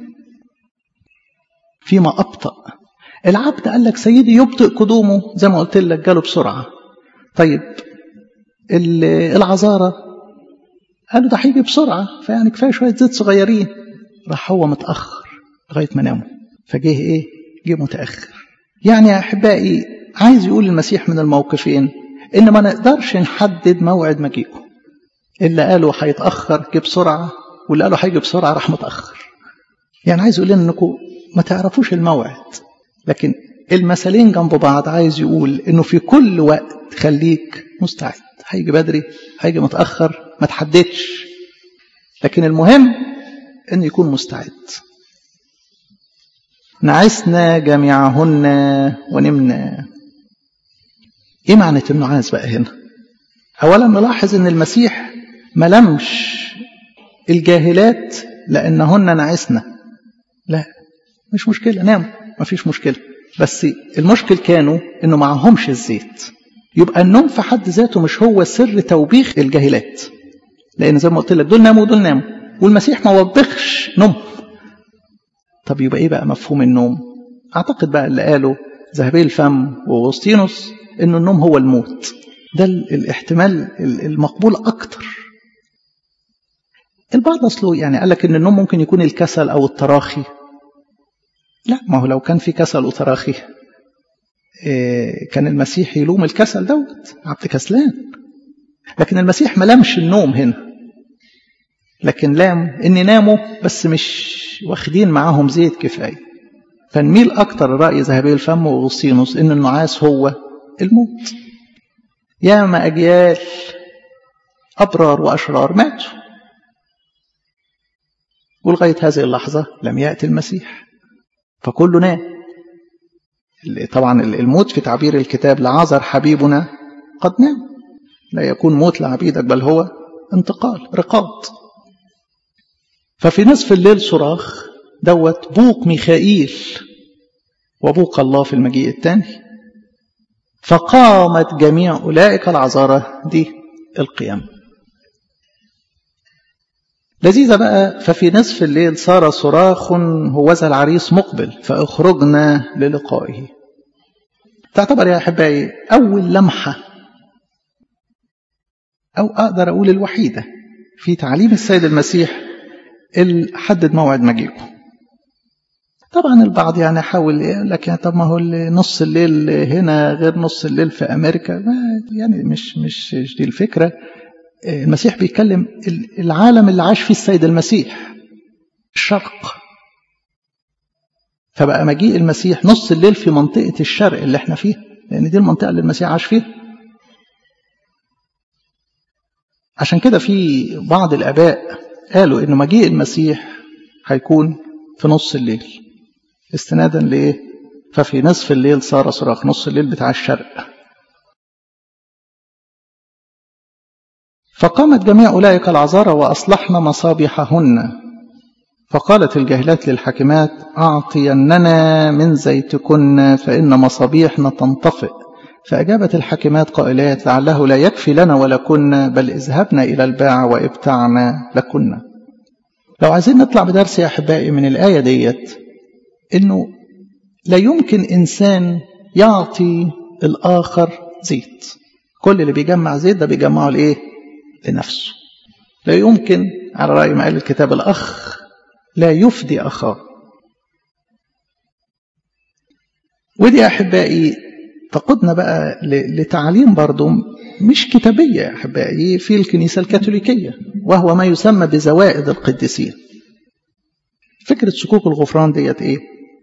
فيما أبطأ العبد قال لك سيدي يبطئ قدومه زي ما قلت لك جاله بسرعة طيب العذارة قالوا ده هيجي بسرعة فيعني كفاية شوية زيت صغيرين راح هو متأخر لغاية ما ناموا فجه إيه؟ جه متأخر يعني يا أحبائي عايز يقول المسيح من الموقفين إن ما نقدرش نحدد موعد مجيئه اللي قالوا هيتأخر جه بسرعة واللي قالوا هيجي بسرعة راح متأخر يعني عايز يقول لنا إنكم ما تعرفوش الموعد لكن المثلين جنب بعض عايز يقول إنه في كل وقت خليك مستعد هيجي بدري هيجي متأخر ما تحددش لكن المهم أن يكون مستعد نعسنا جميعهن ونمنا ايه معنى النعاس بقى هنا اولا نلاحظ ان المسيح ما لمش الجاهلات لانهن نعسنا لا مش مشكله ناموا ما فيش مشكله بس المشكل كانوا انه معهمش الزيت يبقى النوم في حد ذاته مش هو سر توبيخ الجاهلات لان زي ما قلت لك دول ناموا ودول ناموا والمسيح ما وبخش نوم طب يبقى ايه بقى مفهوم النوم اعتقد بقى اللي قاله ذهبي الفم ووسطينوس انه النوم هو الموت ده الاحتمال المقبول اكتر البعض اصله يعني قال لك ان النوم ممكن يكون الكسل او التراخي لا ما هو لو كان في كسل وتراخي كان المسيح يلوم الكسل دوت عبد كسلان لكن المسيح ما لامش النوم هنا لكن لام ان ناموا بس مش واخدين معاهم زيت كفايه فنميل اكتر راي ذهبي الفم واغسطينوس ان النعاس هو الموت ياما اجيال ابرار واشرار ماتوا ولغايه هذه اللحظه لم ياتي المسيح فكله نام طبعا الموت في تعبير الكتاب لعازر حبيبنا قد نام لا يكون موت لعبيدك بل هو انتقال رقاد ففي نصف الليل صراخ دوت بوق ميخائيل وبوق الله في المجيء الثاني فقامت جميع أولئك العذارى دي القيام لذيذة بقى ففي نصف الليل صار صراخ هوذا العريس مقبل فاخرجنا للقائه تعتبر يا أحبائي أول لمحة أو أقدر أقول الوحيدة في تعليم السيد المسيح حدد موعد مجيئه طبعا البعض يعني حاول يقول لك يعني طب ما هو نص الليل هنا غير نص الليل في امريكا ما يعني مش مش دي الفكره المسيح بيتكلم العالم اللي عاش فيه السيد المسيح الشرق فبقى مجيء المسيح نص الليل في منطقه الشرق اللي احنا فيها لان دي المنطقه اللي المسيح عاش فيها عشان كده في بعض الاباء قالوا ان مجيء المسيح هيكون في نص الليل استنادا لايه ففي نصف الليل صار صراخ نص الليل بتاع الشرق فقامت جميع أولئك العذارى وأصلحن مصابيحهن فقالت الجاهلات للحاكمات أعطيننا من زيتكن فإن مصابيحنا تنطفئ فأجابت الحاكمات قائلات لعله لا يكفي لنا ولكن بل اذهبنا إلى الباع وابتعنا لكن لو عايزين نطلع بدرس يا أحبائي من الآية ديت إنه لا يمكن إنسان يعطي الآخر زيت كل اللي بيجمع زيت ده بيجمعه لإيه؟ لنفسه لا يمكن على رأي ما قال الكتاب الأخ لا يفدي أخاه ودي يا أحبائي تقودنا بقى لتعليم برضو مش كتابية يا أحبائي في الكنيسة الكاثوليكية وهو ما يسمى بزوائد القديسين فكرة صكوك الغفران ديت إيه؟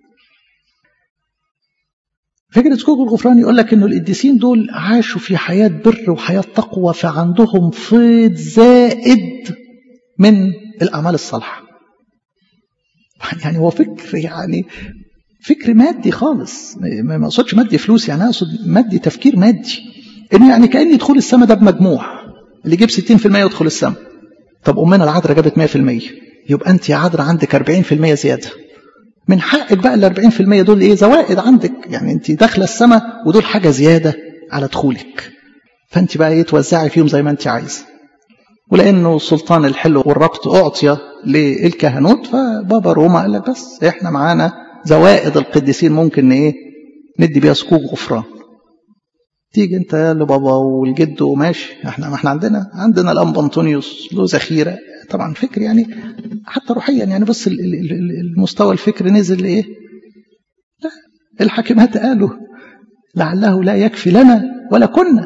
فكرة صكوك الغفران يقول لك إنه القديسين دول عاشوا في حياة بر وحياة تقوى فعندهم فيض زائد من الاعمال الصالحه يعني هو فكر يعني فكر مادي خالص ما اقصدش مادي فلوس يعني اقصد مادي تفكير مادي ان يعني كان يدخل السماء ده بمجموع اللي يجيب 60% يدخل السماء طب امنا العذراء جابت 100% يبقى انت يا عذراء عندك 40% زياده من حقك بقى ال 40% دول ايه زوائد عندك يعني انت داخله السماء ودول حاجه زياده على دخولك فانت بقى ايه توزعي فيهم زي ما انت عايزه ولانه سلطان الحل والربط اعطي للكهنوت فبابا روما قال لك بس احنا معانا زوائد القديسين ممكن ايه ندي بيها صكوك غفران تيجي انت لبابا والجد وماشي احنا ما احنا عندنا عندنا الانب انطونيوس له ذخيره طبعا فكر يعني حتى روحيا يعني بص المستوى الفكر نزل لايه؟ لا الحاكمات قالوا لعله لا يكفي لنا ولا كنا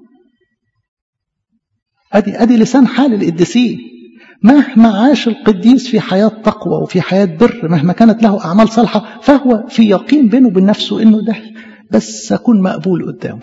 ادي ادي لسان حال القديسين مهما عاش القديس في حياة تقوى وفي حياة بر مهما كانت له أعمال صالحة فهو في يقين بينه وبين نفسه إنه ده بس أكون مقبول قدامه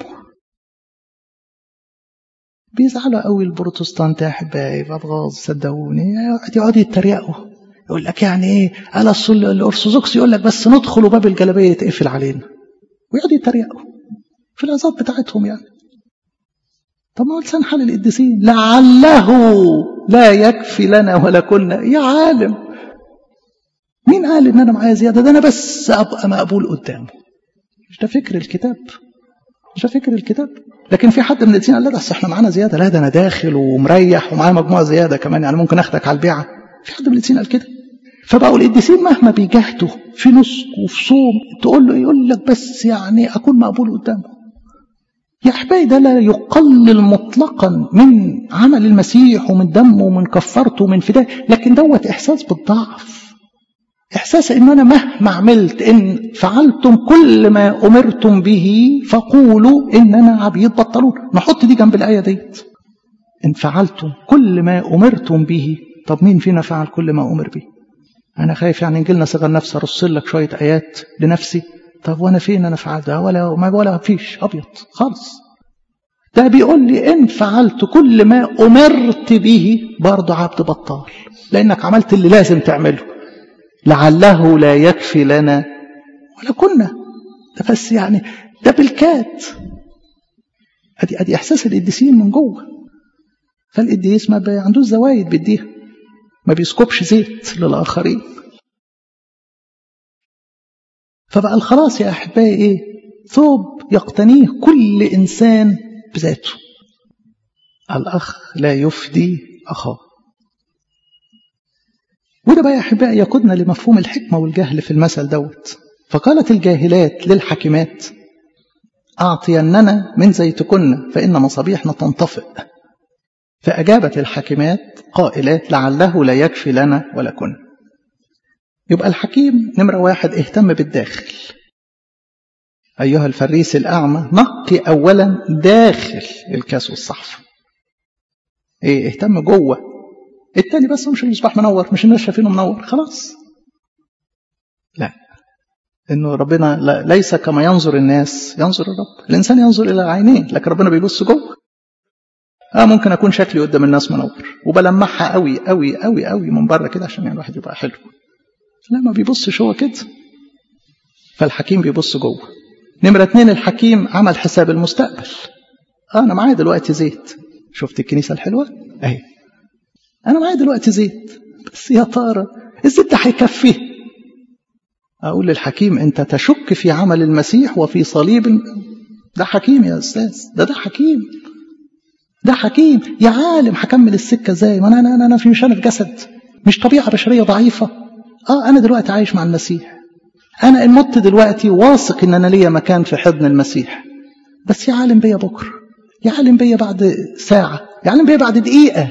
بيزعلوا قوي البروتستانت يا احبائي بغاظ صدقوني يقعدوا يتريقوا يقول لك يعني ايه على الارثوذكس يقول لك بس ندخل وباب الجلابيه يتقفل علينا ويقعدوا يتريقوا في العظات بتاعتهم يعني طب ما هو لسان حال القديسين لعله لا يكفي لنا ولا كنا يا عالم مين قال ان انا معايا زياده ده انا بس ابقى مقبول قدامه مش ده فكر الكتاب مش ده فكر الكتاب لكن في حد من الدين قال لا ده احنا معانا زياده لا ده انا داخل ومريح ومعايا مجموعه زياده كمان يعني ممكن اخدك على البيعه في حد من الدين قال كده فبقوا القديسين مهما بيجاهدوا في نسك وفي صوم تقول له يقول لك بس يعني اكون مقبول قدامه يا احبائي ده لا يقلل مطلقا من عمل المسيح ومن دمه ومن كفارته ومن فداه لكن دوت احساس بالضعف احساس ان انا مهما عملت ان فعلتم كل ما امرتم به فقولوا اننا عبيد بطلون نحط دي جنب الايه ديت ان فعلتم كل ما امرتم به طب مين فينا فعل كل ما امر به انا خايف يعني نجي لنا صغر نفسي ارسل لك شويه ايات لنفسي طب وانا فين انا فعلتها ولا ما ولا فيش ابيض خالص ده بيقول لي ان فعلت كل ما امرت به برضه عبد بطال لانك عملت اللي لازم تعمله لعله لا يكفي لنا ولا كنا ده بس يعني ده بالكات ادي ادي احساس القديسين من جوه فالقديس ما عندوش زوايد بيديها ما بيسكبش زيت للاخرين فبقى الخلاص يا احبائي ايه ثوب يقتنيه كل انسان بذاته الاخ لا يفدي اخاه وده بقى يا احبائي يقودنا لمفهوم الحكمه والجهل في المثل دوت فقالت الجاهلات للحكمات اعطيننا من زيتكن فان مصابيحنا تنطفئ فاجابت الحاكمات قائلات لعله لا يكفي لنا ولا كنا يبقى الحكيم نمرة واحد اهتم بالداخل أيها الفريس الأعمى نقي أولا داخل الكاس والصحف إيه اهتم جوه التاني بس مش المصباح منور مش الناس شايفينه منور خلاص لا انه ربنا لا ليس كما ينظر الناس ينظر الرب الانسان ينظر الى عينيه لكن ربنا بيبص جوه اه ممكن اكون شكلي قدام الناس منور وبلمعها قوي قوي قوي قوي من بره كده عشان يعني الواحد يبقى حلو لا ما بيبصش هو كده فالحكيم بيبص جوه نمرة اتنين الحكيم عمل حساب المستقبل آه أنا معايا دلوقتي زيت شفت الكنيسة الحلوة أهي أنا معايا دلوقتي زيت بس يا ترى الزيت ده هيكفي أقول للحكيم أنت تشك في عمل المسيح وفي صليب ده حكيم يا أستاذ ده ده حكيم ده حكيم يا عالم هكمل السكة ازاي ما أنا أنا أنا في مش أنا في جسد مش طبيعة بشرية ضعيفة اه انا دلوقتي عايش مع المسيح انا ان مت دلوقتي واثق ان انا ليا مكان في حضن المسيح بس يا عالم بيا بكره يا عالم بيا بعد ساعه يا عالم بيا بعد دقيقه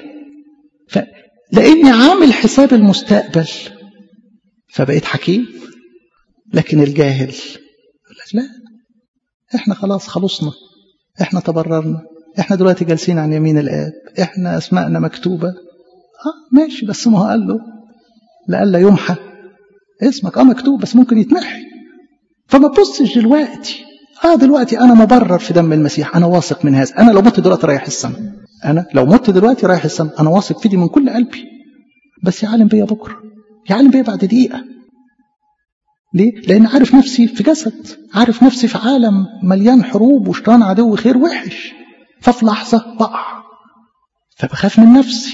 فلاني عامل حساب المستقبل فبقيت حكيم لكن الجاهل يقول لك لا احنا خلاص خلصنا احنا تبررنا احنا دلوقتي جالسين عن يمين الاب احنا اسماءنا مكتوبه اه ماشي بس ما هو قال له لئلا يمحى اسمك اه مكتوب بس ممكن يتمحي فما تبصش دلوقتي اه دلوقتي انا مبرر في دم المسيح انا واثق من هذا انا لو مت دلوقتي رايح السماء انا لو مت دلوقتي رايح السماء انا واثق في دي من كل قلبي بس يعلم بيا بكرة يعلم بيا بعد دقيقة ليه؟ لأن عارف نفسي في جسد عارف نفسي في عالم مليان حروب وشيطان عدو خير وحش ففي لحظة بقع فبخاف من نفسي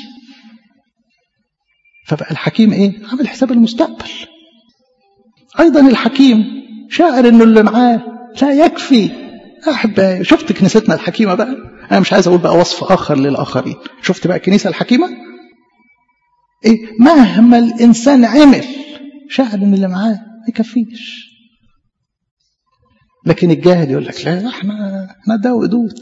فبقى الحكيم ايه عامل حساب المستقبل ايضا الحكيم شاعر انه اللي معاه لا يكفي احبائي شفت كنيستنا الحكيمه بقى انا مش عايز اقول بقى وصف اخر للاخرين شفت بقى الكنيسه الحكيمه ايه مهما الانسان عمل شاعر ان اللي معاه ما يكفيش لكن الجاهل يقول لك لا احنا احنا ده ودود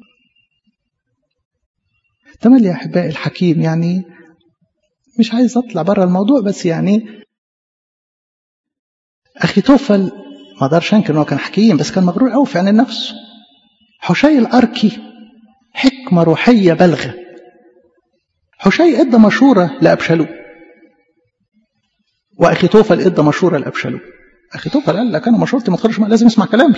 تملي يا احبائي الحكيم يعني مش عايز اطلع بره الموضوع بس يعني اخي توفل ما اقدرش انكر انه كان حكيم بس كان مغرور قوي في عين نفسه حشي الاركي حكمه روحيه بالغه حشي ادى مشوره لابشالوم واخي توفل ادى مشوره لابشالوم اخي توفل قال لك انا مشورتي ما تخرجش لازم يسمع كلامي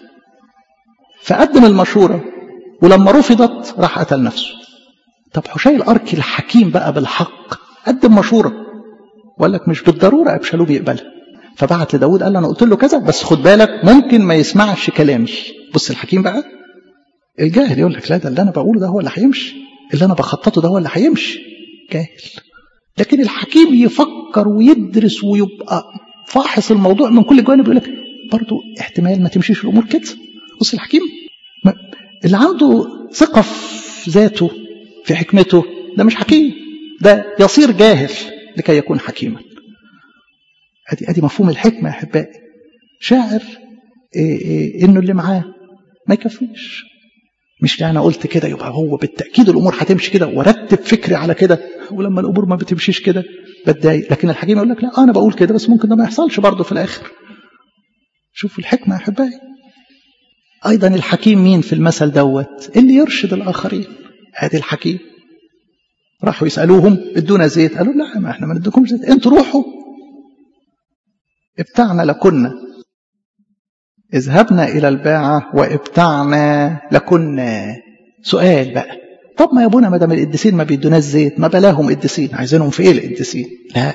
فقدم المشوره ولما رفضت راح قتل نفسه طب حشي الاركي الحكيم بقى بالحق قدم مشوره وقال لك مش بالضروره ابشالوم يقبلها فبعت لداود قال له انا قلت له كذا بس خد بالك ممكن ما يسمعش كلامي بص الحكيم بقى الجاهل يقول لك لا ده اللي انا بقوله ده هو اللي هيمشي اللي انا بخططه ده هو اللي هيمشي جاهل لكن الحكيم يفكر ويدرس ويبقى فاحص الموضوع من كل جوانب يقول لك برضه احتمال ما تمشيش الامور كده بص الحكيم اللي عنده ثقه في ذاته في حكمته ده مش حكيم ده يصير جاهل لكي يكون حكيما ادي ادي مفهوم الحكمه يا احبائي شاعر إيه إيه انه اللي معاه ما يكفيش مش انا قلت كده يبقى هو بالتاكيد الامور هتمشي كده وارتب فكري على كده ولما الامور ما بتمشيش كده بتضايق لكن الحكيم يقول لك لا انا بقول كده بس ممكن ده ما يحصلش برضه في الاخر شوفوا الحكمه يا احبائي ايضا الحكيم مين في المثل دوت اللي يرشد الاخرين ادي الحكيم راحوا يسالوهم ادونا زيت قالوا لا ما احنا ما نديكمش زيت انتوا روحوا ابتعنا لكنا اذهبنا إلى الباعة وابتعنا لكنا سؤال بقى طب ما يا ابونا ما دام القديسين ما بيدوناش زيت ما بلاهم قديسين عايزينهم في ايه القديسين لا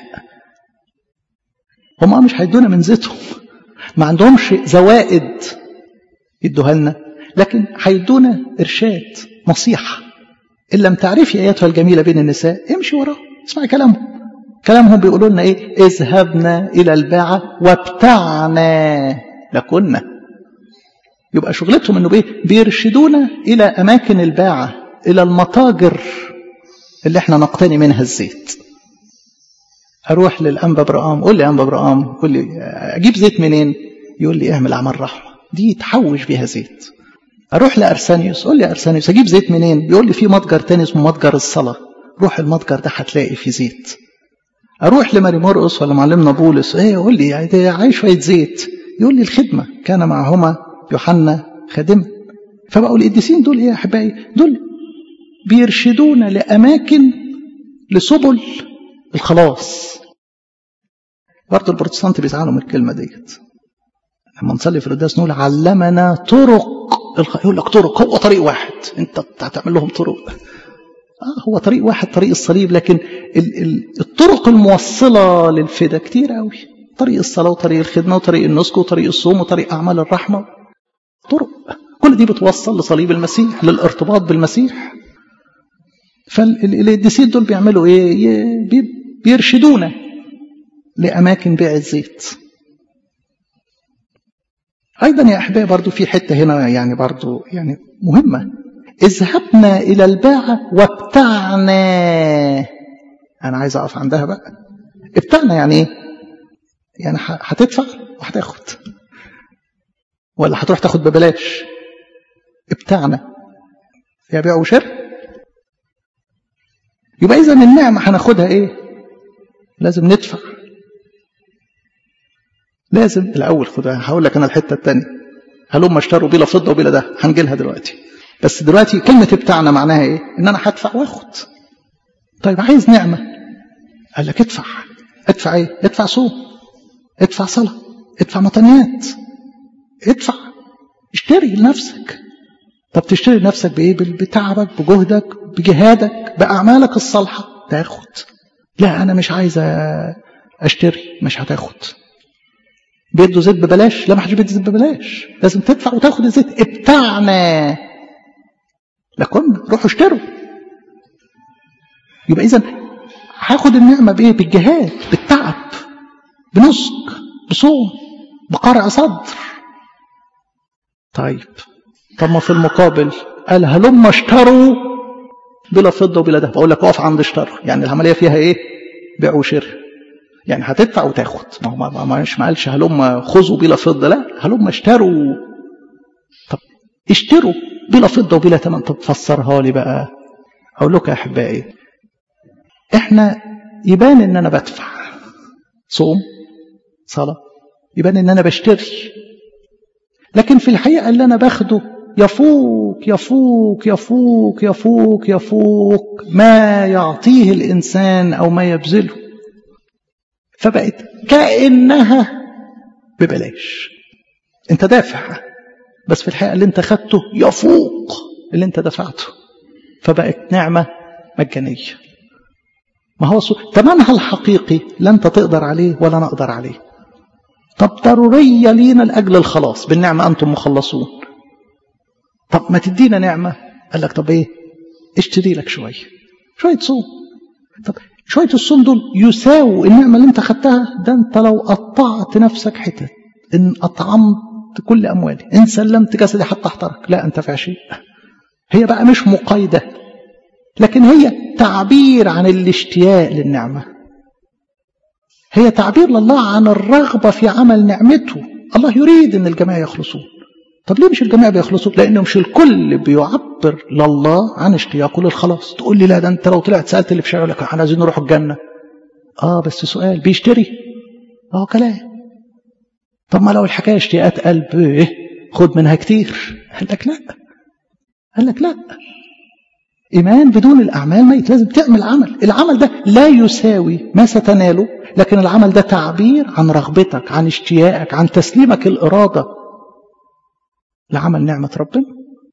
هم مش هيدونا من زيتهم ما عندهمش زوائد يدوها لنا لكن هيدونا ارشاد نصيحه ان لم تعرفي ايتها الجميله بين النساء امشي وراهم اسمعي كلامهم كلامهم بيقولوا لنا ايه اذهبنا الى الباعة وابتعنا لكنا يبقى شغلتهم انه ايه بيرشدونا الى اماكن الباعة الى المتاجر اللي احنا نقتني منها الزيت اروح للانبا برقام قول لي انبا برقام قول لي اجيب زيت منين يقول لي اعمل اعمال رحمه دي تحوش بيها زيت اروح لارسانيوس قول لي ارسانيوس اجيب زيت منين بيقول لي في متجر تاني اسمه متجر الصلاه روح المتجر ده هتلاقي فيه زيت اروح لماري مرقس ولا معلمنا بولس ايه يقول لي عايز شويه زيت يقول لي الخدمه كان معهما يوحنا خادما فبقوا القديسين دول ايه يا احبائي دول بيرشدونا لاماكن لسبل الخلاص برضه البروتستانت بيزعلوا من الكلمه ديت لما نصلي في القداس نقول علمنا طرق الخ... يقول لك طرق هو طريق واحد انت هتعمل لهم طرق آه هو طريق واحد طريق الصليب لكن ال ال الطرق الموصلة للفدا كتير قوي طريق الصلاة وطريق الخدمة وطريق النسك وطريق الصوم وطريق أعمال الرحمة طرق كل دي بتوصل لصليب المسيح للارتباط بالمسيح فالقديسين دول بيعملوا ايه بيرشدونا لأماكن بيع الزيت أيضا يا أحبائي برضو في حتة هنا يعني برضو يعني مهمة اذهبنا إلى الباعة وابتعنا أنا عايز أقف عندها بقى ابتعنا يعني إيه؟ يعني هتدفع وهتاخد ولا هتروح تاخد ببلاش ابتعنا يا بيع وشراء يبقى إذا النعمة هناخدها إيه؟ لازم ندفع لازم الأول خدها هقول لك أنا الحتة الثانية هلما اشتروا بلا فضة وبلا ده هنجي لها دلوقتي بس دلوقتي كلمة بتاعنا معناها ايه ان انا هدفع واخد طيب عايز نعمة قال لك ادفع ادفع ايه ادفع صوم ادفع صلاة ادفع مطنيات ادفع اشتري لنفسك طب تشتري لنفسك بايه بتعبك بجهدك بجهادك باعمالك الصالحة تاخد لا انا مش عايز اشتري مش هتاخد بيدوا زيت ببلاش لا ما حدش بيدي زيت ببلاش لازم تدفع وتاخد الزيت ابتعنا لكن روحوا اشتروا يبقى اذا هاخد النعمه بايه بالجهاد بالتعب بنسك بصوم بقرع صدر طيب طب ما في المقابل قال هلم اشتروا بلا فضه وبلا ذهب اقول لك اقف عند اشتروا يعني العمليه فيها ايه بيع وشراء يعني هتدفع وتاخد ما هو ما مش ما قالش هلم خذوا بلا فضه لا هلم اشتروا طب اشتروا بلا فضه وبلا ثمن طب فسرها لي بقى اقول لك يا احبائي احنا يبان ان انا بدفع صوم صلاه يبان ان انا بشتري لكن في الحقيقه اللي انا باخده يفوق يفوق يفوق يفوق يفوق ما يعطيه الانسان او ما يبذله فبقت كانها ببلاش انت دافع بس في الحقيقه اللي انت خدته يفوق اللي انت دفعته فبقت نعمه مجانيه ما هو ثمنها الحقيقي لا انت تقدر عليه ولا انا اقدر عليه طب ضروريه لينا لاجل الخلاص بالنعمه انتم مخلصون طب ما تدينا نعمه قال لك طب ايه اشتري لك شويه شويه صوم طب شويه الصوم دول يساووا النعمه اللي انت خدتها ده انت لو قطعت نفسك حتت ان اطعمت كل اموالي ان سلمت جسدي حتى احترق لا انتفع شيء هي بقى مش مقايده لكن هي تعبير عن الاشتياق للنعمه هي تعبير لله عن الرغبه في عمل نعمته الله يريد ان الجميع يخلصون طب ليه مش الجميع بيخلصوا لانه مش الكل بيعبر لله عن اشتياقه للخلاص تقول لي لا ده انت لو طلعت سالت اللي في شارع لك احنا عايزين نروح الجنه اه بس سؤال بيشتري اه كلام طب ما لو الحكايه اشتياقات قلب ايه خد منها كتير قال لك لا قال لك لا إيمان بدون الأعمال ما لازم تعمل عمل العمل ده لا يساوي ما ستناله لكن العمل ده تعبير عن رغبتك عن اشتياقك عن تسليمك الإرادة لعمل نعمة ربنا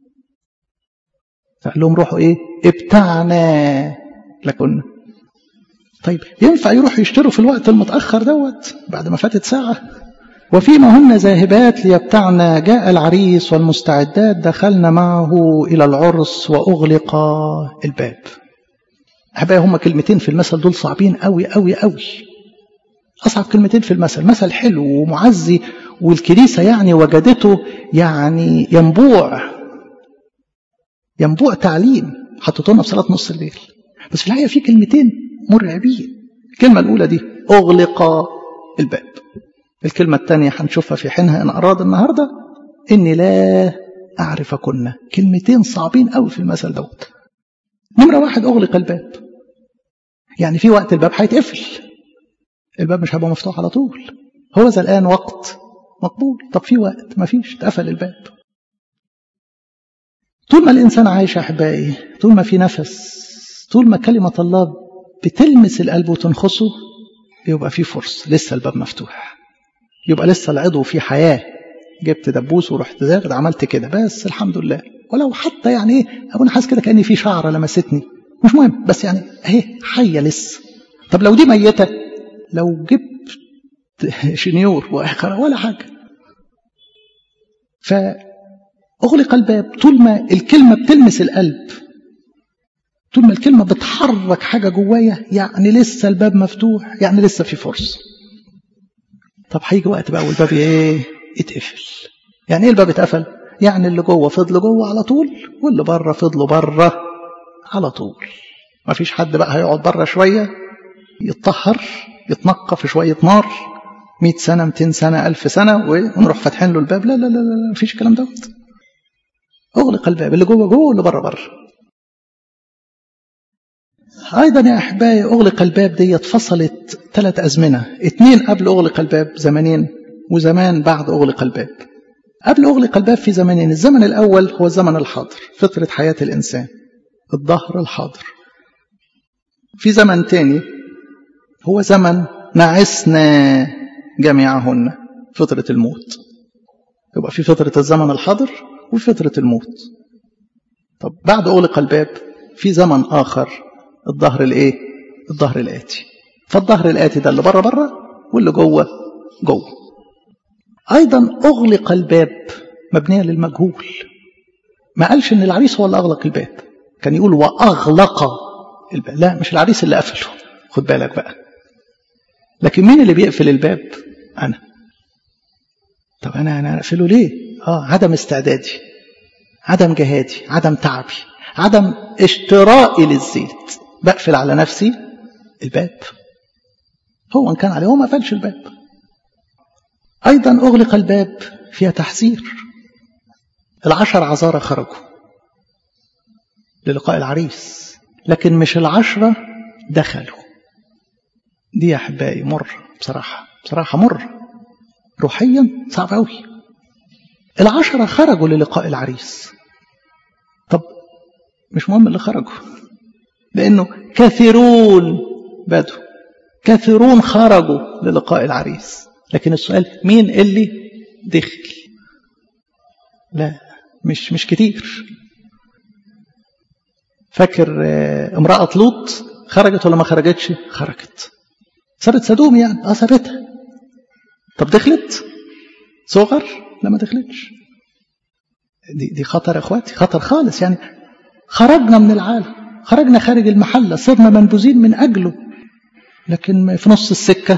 فقال لهم روحوا إيه ابتعنا لكن طيب ينفع يروحوا يشتروا في الوقت المتأخر دوت بعد ما فاتت ساعة وفيما هن ذاهبات ليبتعن جاء العريس والمستعدات دخلنا معه إلى العرس وأغلق الباب أحبائي هما كلمتين في المثل دول صعبين قوي قوي قوي أصعب كلمتين في المثل مثل حلو ومعزي والكنيسة يعني وجدته يعني ينبوع ينبوع تعليم حطيتونا في صلاة نص الليل بس في الحقيقة في كلمتين مرعبين الكلمة الأولى دي أغلق الباب الكلمة الثانية هنشوفها في حينها إن أراد النهاردة إني لا أعرفكن كلمتين صعبين قوي في المثل دوت نمرة واحد أغلق الباب يعني في وقت الباب هيتقفل الباب مش هيبقى مفتوح على طول هو ذا الآن وقت مقبول طب في وقت ما فيش اتقفل الباب طول ما الإنسان عايش يا أحبائي طول ما في نفس طول ما كلمة الله بتلمس القلب وتنخصه يبقى في فرصة لسه الباب مفتوح يبقى لسه العضو فيه حياة جبت دبوس ورحت زاغد عملت كده بس الحمد لله ولو حتى يعني ايه انا حاسس كده كاني في شعره لمستني مش مهم بس يعني اهي حيه لسه طب لو دي ميته لو جبت شنيور ولا حاجه فاغلق الباب طول ما الكلمه بتلمس القلب طول ما الكلمه بتحرك حاجه جوايا يعني لسه الباب مفتوح يعني لسه في فرصه طب هيجي وقت بقى والباب ايه يتقفل يعني ايه الباب اتقفل يعني اللي جوه فضل جوه على طول واللي بره فضلوا بره على طول ما فيش حد بقى هيقعد بره شويه يتطهر يتنقى في شويه نار 100 سنه 200 سنه 1000 سنه ونروح فاتحين له الباب لا لا لا لا مفيش الكلام دوت اغلق الباب اللي جوه جوه واللي بره بره أيضا يا أحبائي أغلق الباب دي اتفصلت ثلاث أزمنة اتنين قبل أغلق الباب زمنين وزمان بعد أغلق الباب قبل أغلق الباب في زمنين الزمن الأول هو الزمن الحاضر فترة حياة الإنسان الظهر الحاضر في زمن تاني هو زمن نعسنا جميعهن فترة الموت يبقى في فترة الزمن الحاضر وفترة الموت طب بعد أغلق الباب في زمن آخر الظهر الايه الظهر الآتي فالظهر الآتي ده اللي بره بره واللي جوه جوه أيضا أغلق الباب مبنية للمجهول ما قالش إن العريس هو اللي أغلق الباب كان يقول وأغلق الباب لا مش العريس اللي قفله خد بالك بقى لكن مين اللي بيقفل الباب أنا طب أنا أنا أقفله ليه آه عدم استعدادي عدم جهادي عدم تعبي عدم اشترائي للزيت بقفل على نفسي الباب هو ان كان عليه هو ما قفلش الباب ايضا اغلق الباب فيها تحذير العشر عذارى خرجوا للقاء العريس لكن مش العشرة دخلوا دي يا احبائي مر بصراحة بصراحة مر روحيا صعب قوي العشرة خرجوا للقاء العريس طب مش مهم اللي خرجوا لأنه كثيرون بدوا كثيرون خرجوا للقاء العريس لكن السؤال مين اللي دخل لا مش مش كتير فاكر امرأة لوط خرجت ولا ما خرجتش خرجت سابت سدوم يعني اه سابتها طب دخلت صغر لا ما دخلتش دي, دي خطر يا اخواتي خطر خالص يعني خرجنا من العالم خرجنا خارج المحلة صرنا منبوذين من أجله لكن في نص السكة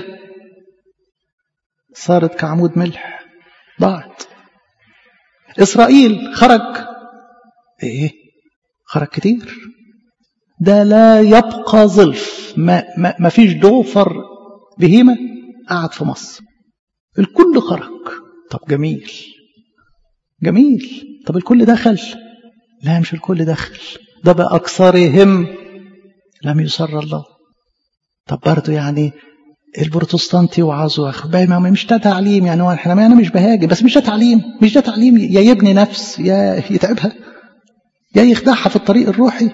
صارت كعمود ملح ضاعت إسرائيل خرج إيه خرج كتير ده لا يبقى ظلف ما, ما, ما فيش دوفر بهيمة قعد في مصر الكل خرج طب جميل جميل طب الكل دخل لا مش الكل دخل ده بأكثرهم لم يسر الله طب برضه يعني البروتستانتي وعظوا ما مش ده تعليم يعني احنا انا مش بهاجم بس مش ده تعليم مش ده تعليم يا يبني نفس يا يتعبها يا يخدعها في الطريق الروحي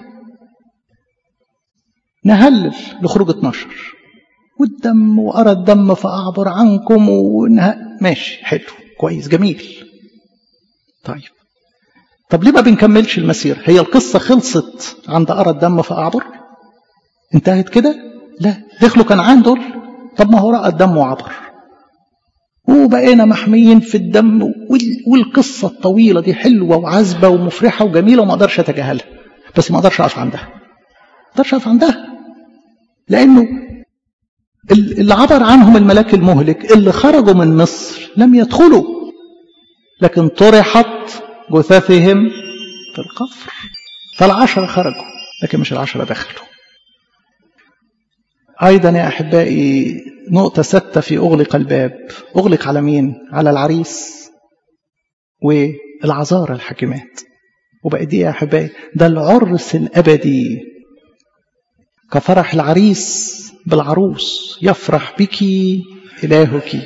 نهلل لخروج 12 والدم وأرى الدم فأعبر عنكم ونها ماشي حلو كويس جميل طيب طب ليه ما بنكملش المسير هي القصة خلصت عند أرى الدم فأعبر انتهت كده لا دخلوا كنعان دول طب ما هو رأى الدم وعبر وبقينا محميين في الدم والقصة الطويلة دي حلوة وعذبة ومفرحة وجميلة وما أقدرش أتجاهلها بس ما أقدرش أقف عندها ما أقدرش أقف عندها لأنه اللي عبر عنهم الملاك المهلك اللي خرجوا من مصر لم يدخلوا لكن طرحت جثثهم في القفر فالعشرة خرجوا لكن مش العشرة دخلوا أيضا يا أحبائي نقطة ستة في أغلق الباب أغلق على مين؟ على العريس والعذارى الحاكمات وبقى دي يا أحبائي ده العرس الأبدي كفرح العريس بالعروس يفرح بك إلهك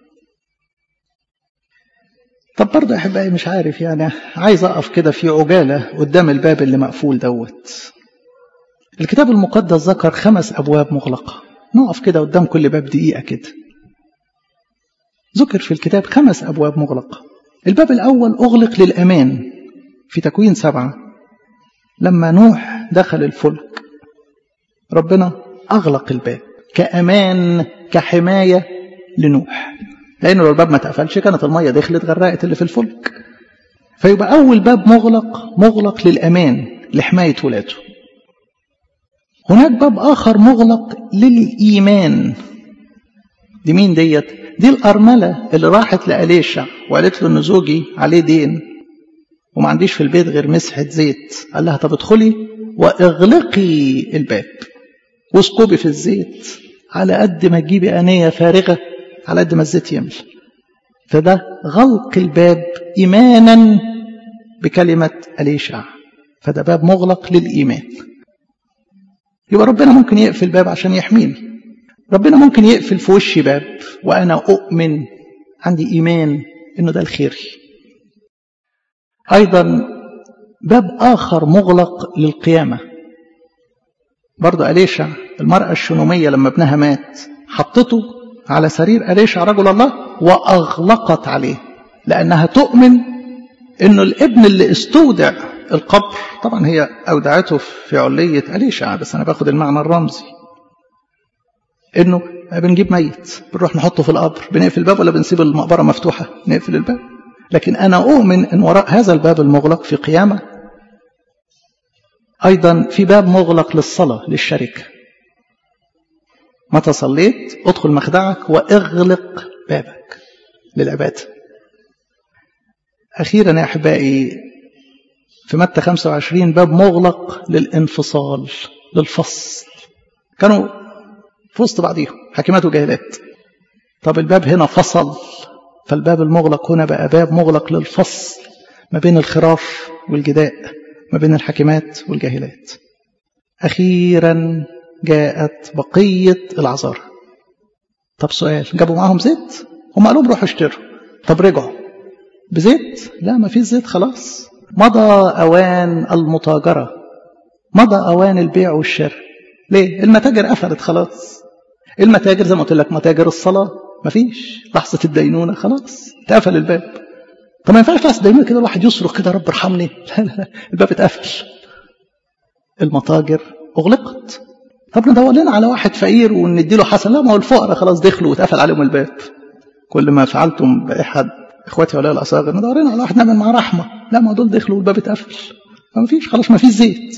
طب برضه يا أحبائي مش عارف يعني عايز أقف كده في عجالة قدام الباب اللي مقفول دوت الكتاب المقدس ذكر خمس أبواب مغلقة نقف كده قدام كل باب دقيقة كده ذكر في الكتاب خمس أبواب مغلقة الباب الأول أغلق للأمان في تكوين سبعة لما نوح دخل الفلك ربنا أغلق الباب كأمان كحماية لنوح لأنه لو الباب ما اتقفلش كانت المية دخلت غرقت اللي في الفلك فيبقى أول باب مغلق مغلق للأمان لحماية ولاده هناك باب آخر مغلق للإيمان دي مين ديت دي الأرملة اللي راحت لأليشع وقالت له إن زوجي عليه دين وما عنديش في البيت غير مسحة زيت قال لها طب ادخلي واغلقي الباب واسكبي في الزيت على قد ما تجيبي أنية فارغة على قد ما الزيت يملى فده غلق الباب إيمانا بكلمة أليشع فده باب مغلق للإيمان يبقى ربنا ممكن يقفل باب عشان يحميني ربنا ممكن يقفل في وشي باب وأنا أؤمن عندي إيمان إنه ده الخير أيضا باب آخر مغلق للقيامة برضه أليشع المرأة الشنومية لما ابنها مات حطته على سرير أليشع رجل الله وأغلقت عليه لأنها تؤمن إنه الابن اللي استودع القبر طبعا هي أودعته في علية أليشع بس أنا باخد المعنى الرمزي انه بنجيب ميت بنروح نحطه في القبر بنقفل الباب ولا بنسيب المقبره مفتوحه نقفل الباب لكن انا اؤمن ان وراء هذا الباب المغلق في قيامه ايضا في باب مغلق للصلاه للشركه متى صليت ادخل مخدعك واغلق بابك للعباده اخيرا يا احبائي في متى 25 باب مغلق للانفصال للفصل كانوا في وسط بعضيهم حكيمات وجاهلات طب الباب هنا فصل فالباب المغلق هنا بقى باب مغلق للفصل ما بين الخراف والجداء ما بين الحكيمات والجاهلات أخيرا جاءت بقية العذارى طب سؤال جابوا معاهم زيت هم قالوا روحوا اشتروا طب رجعوا بزيت لا ما فيش زيت خلاص مضى أوان المتاجرة مضى أوان البيع والشراء ليه المتاجر قفلت خلاص المتاجر زي ما قلت لك متاجر الصلاة مفيش لحظة الدينونة خلاص اتقفل الباب طب ما ينفعش لحظة الدينونة كده الواحد يصرخ كده رب ارحمني لا لا لا الباب اتقفل المتاجر أغلقت طب ندور لنا على واحد فقير ونديله حسن لا ما هو الفقراء خلاص دخلوا واتقفل عليهم الباب كل ما فعلتم بأحد إخواتي ولا الأصاغر ندور لنا على واحد نعمل معاه رحمة لا ما دول دخلوا والباب اتقفل ما فيش خلاص ما فيش زيت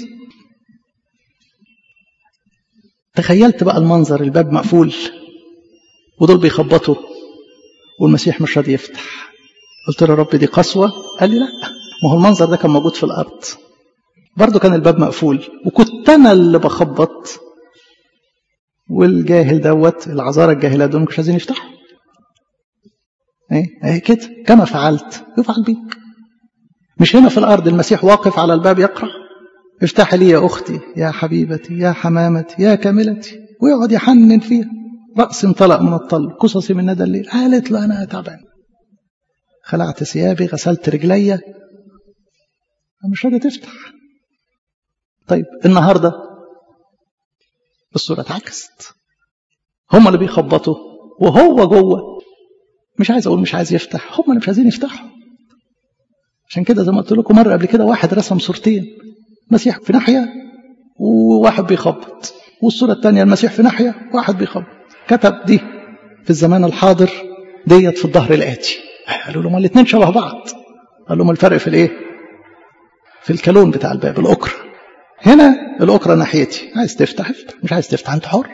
تخيلت بقى المنظر الباب مقفول ودول بيخبطوا والمسيح مش راضي يفتح قلت له يا رب دي قسوة قال لي لا ما هو المنظر ده كان موجود في الأرض برضه كان الباب مقفول وكنت أنا اللي بخبط والجاهل دوت العذارى الجاهلات دول مش عايزين يفتحوا ايه ايه كده كما فعلت يفعل بيك مش هنا في الأرض المسيح واقف على الباب يقرأ افتح لي يا أختي يا حبيبتي يا حمامتي يا كاملتي ويقعد يحنن فيها رأسي انطلق من الطل قصصي من ندى الليل قالت له أنا تعبان خلعت ثيابي غسلت رجلي مش راضية تفتح طيب النهاردة الصورة اتعكست هم اللي بيخبطوا وهو جوه مش عايز أقول مش عايز يفتح هم اللي مش عايزين يفتحوا عشان كده زي ما قلت لكم مرة قبل كده واحد رسم صورتين مسيح في ناحية وواحد بيخبط والصورة الثانية المسيح في ناحية واحد بيخبط كتب دي في الزمان الحاضر ديت في الظهر الآتي قالوا لهم الاثنين شبه بعض قال لهم الفرق في الايه في الكالون بتاع الباب الأكرة هنا الأكرة ناحيتي عايز تفتح افتح مش عايز تفتح انت حر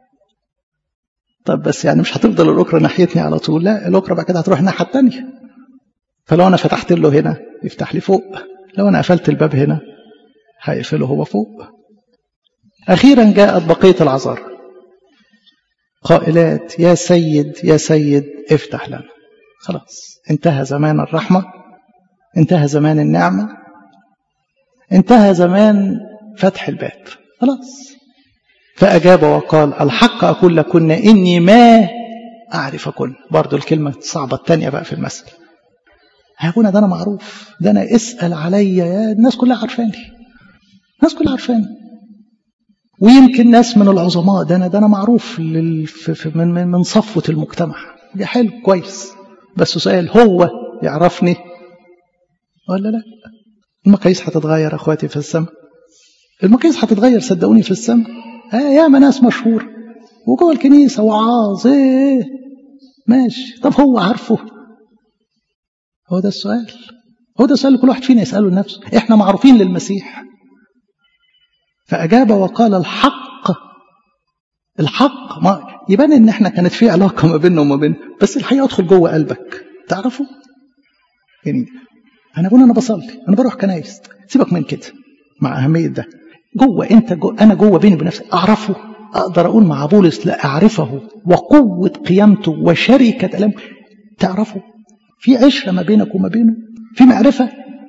طب بس يعني مش هتفضل الأكرة ناحيتني على طول لا الأكرة بعد كده هتروح الناحية الثانية فلو أنا فتحت له هنا يفتح لي فوق لو أنا قفلت الباب هنا هيقفله هو فوق أخيرا جاءت بقية العذار قائلات يا سيد يا سيد افتح لنا خلاص انتهى زمان الرحمة انتهى زمان النعمة انتهى زمان فتح الباب خلاص فأجاب وقال الحق أقول لكن إني ما أعرفكن برضو الكلمة الصعبة الثانية بقى في المثل هيكون ده أنا معروف ده أنا اسأل عليا يا الناس كلها عارفاني الناس كلها عارفاني ويمكن ناس من العظماء ده انا ده انا معروف لل... من من من صفوه المجتمع دي حلو كويس بس سؤال هو يعرفني ولا لا المقاييس هتتغير اخواتي في السماء المقاييس هتتغير صدقوني في السماء آه يا ما ناس مشهور وجوه الكنيسه وعاظ ايه ماشي طب هو عارفه هو ده السؤال هو ده السؤال اللي كل واحد فينا يساله لنفسه احنا معروفين للمسيح فأجاب وقال الحق الحق ما يبان ان احنا كانت في علاقة ما بيننا وما بين بس الحقيقة ادخل جوه قلبك تعرفوا يعني انا بقول انا بصلي انا بروح كنايس سيبك من كده مع اهمية ده جوه انت جو انا جوه بيني وبين نفسي اعرفه اقدر اقول مع بولس لا اعرفه وقوة قيامته وشركة الامه تعرفه في عشرة ما بينك وما بينه في معرفة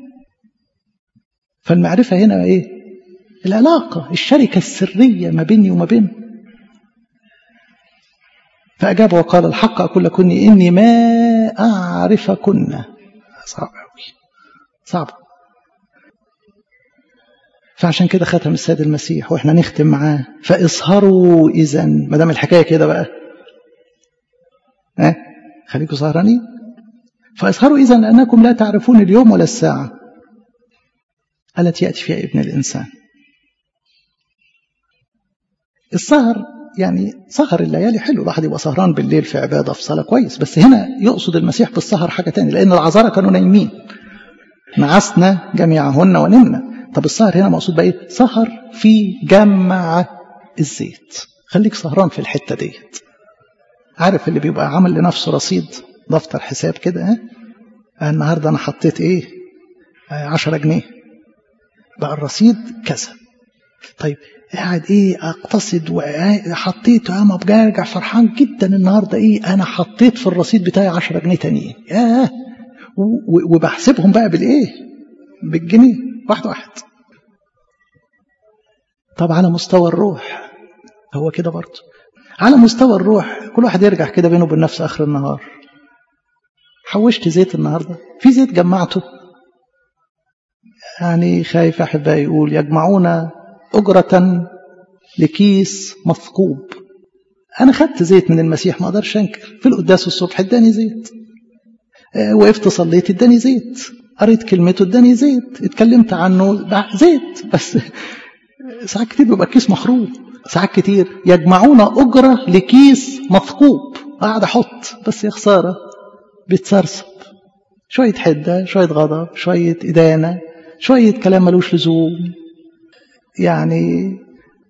فالمعرفة هنا ايه العلاقة الشركة السرية ما بيني وما بينه فأجاب وقال الحق أقول لكن إني ما أعرفكن صعب أوي صعب فعشان كده ختم السيد المسيح واحنا نختم معاه فاصهروا اذا ما دام الحكايه كده بقى ها أه؟ خليكم سهرانين فاصهروا اذا لانكم لا تعرفون اليوم ولا الساعه التي ياتي فيها ابن الانسان السهر يعني سهر الليالي حلو الواحد يبقى سهران بالليل في عباده في صلاه كويس بس هنا يقصد المسيح بالسهر حاجه تانية لان العذارى كانوا نايمين نعسنا جميعهن ونمنا طب السهر هنا مقصود بقى ايه سهر في جمع الزيت خليك سهران في الحته ديت عارف اللي بيبقى عامل لنفسه رصيد دفتر حساب كده ها النهارده انا حطيت ايه 10 جنيه بقى الرصيد كذا طيب قاعد ايه اقتصد وحطيت انا برجع فرحان جدا النهارده ايه انا حطيت في الرصيد بتاعي 10 جنيه تانيين ياه وبحسبهم بقى بالايه بالجنيه واحد واحد طب على مستوى الروح هو كده برضه على مستوى الروح كل واحد يرجع كده بينه وبين نفسه اخر النهار حوشت زيت النهارده في زيت جمعته يعني خايف احبائي يقول يجمعون اجره لكيس مثقوب انا خدت زيت من المسيح ما اقدرش انكر في القداس الصبح اداني زيت وقفت صليت اداني زيت قريت كلمته اداني زيت اتكلمت عنه زيت بس ساعات كتير بيبقى كيس مخروب ساعات كتير يجمعون أجرة لكيس مثقوب قاعد أحط بس يا خسارة بيتسرسب شوية حدة شوية غضب شوية إدانة شوية كلام ملوش لزوم يعني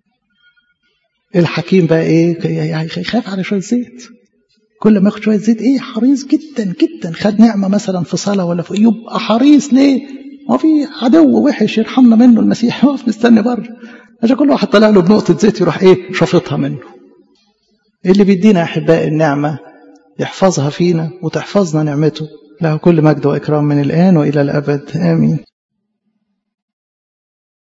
الحكيم بقى ايه يخاف على شوية زيت كل ما ياخد شوية زيت ايه حريص جدا جدا خد نعمة مثلا في صلاة ولا في يبقى حريص ليه ما في عدو وحش يرحمنا منه المسيح واقف مستني بره عشان كل واحد طلع له بنقطة زيت يروح ايه شافطها منه اللي بيدينا احباء النعمة يحفظها فينا وتحفظنا نعمته له كل مجد واكرام من الان والى الابد امين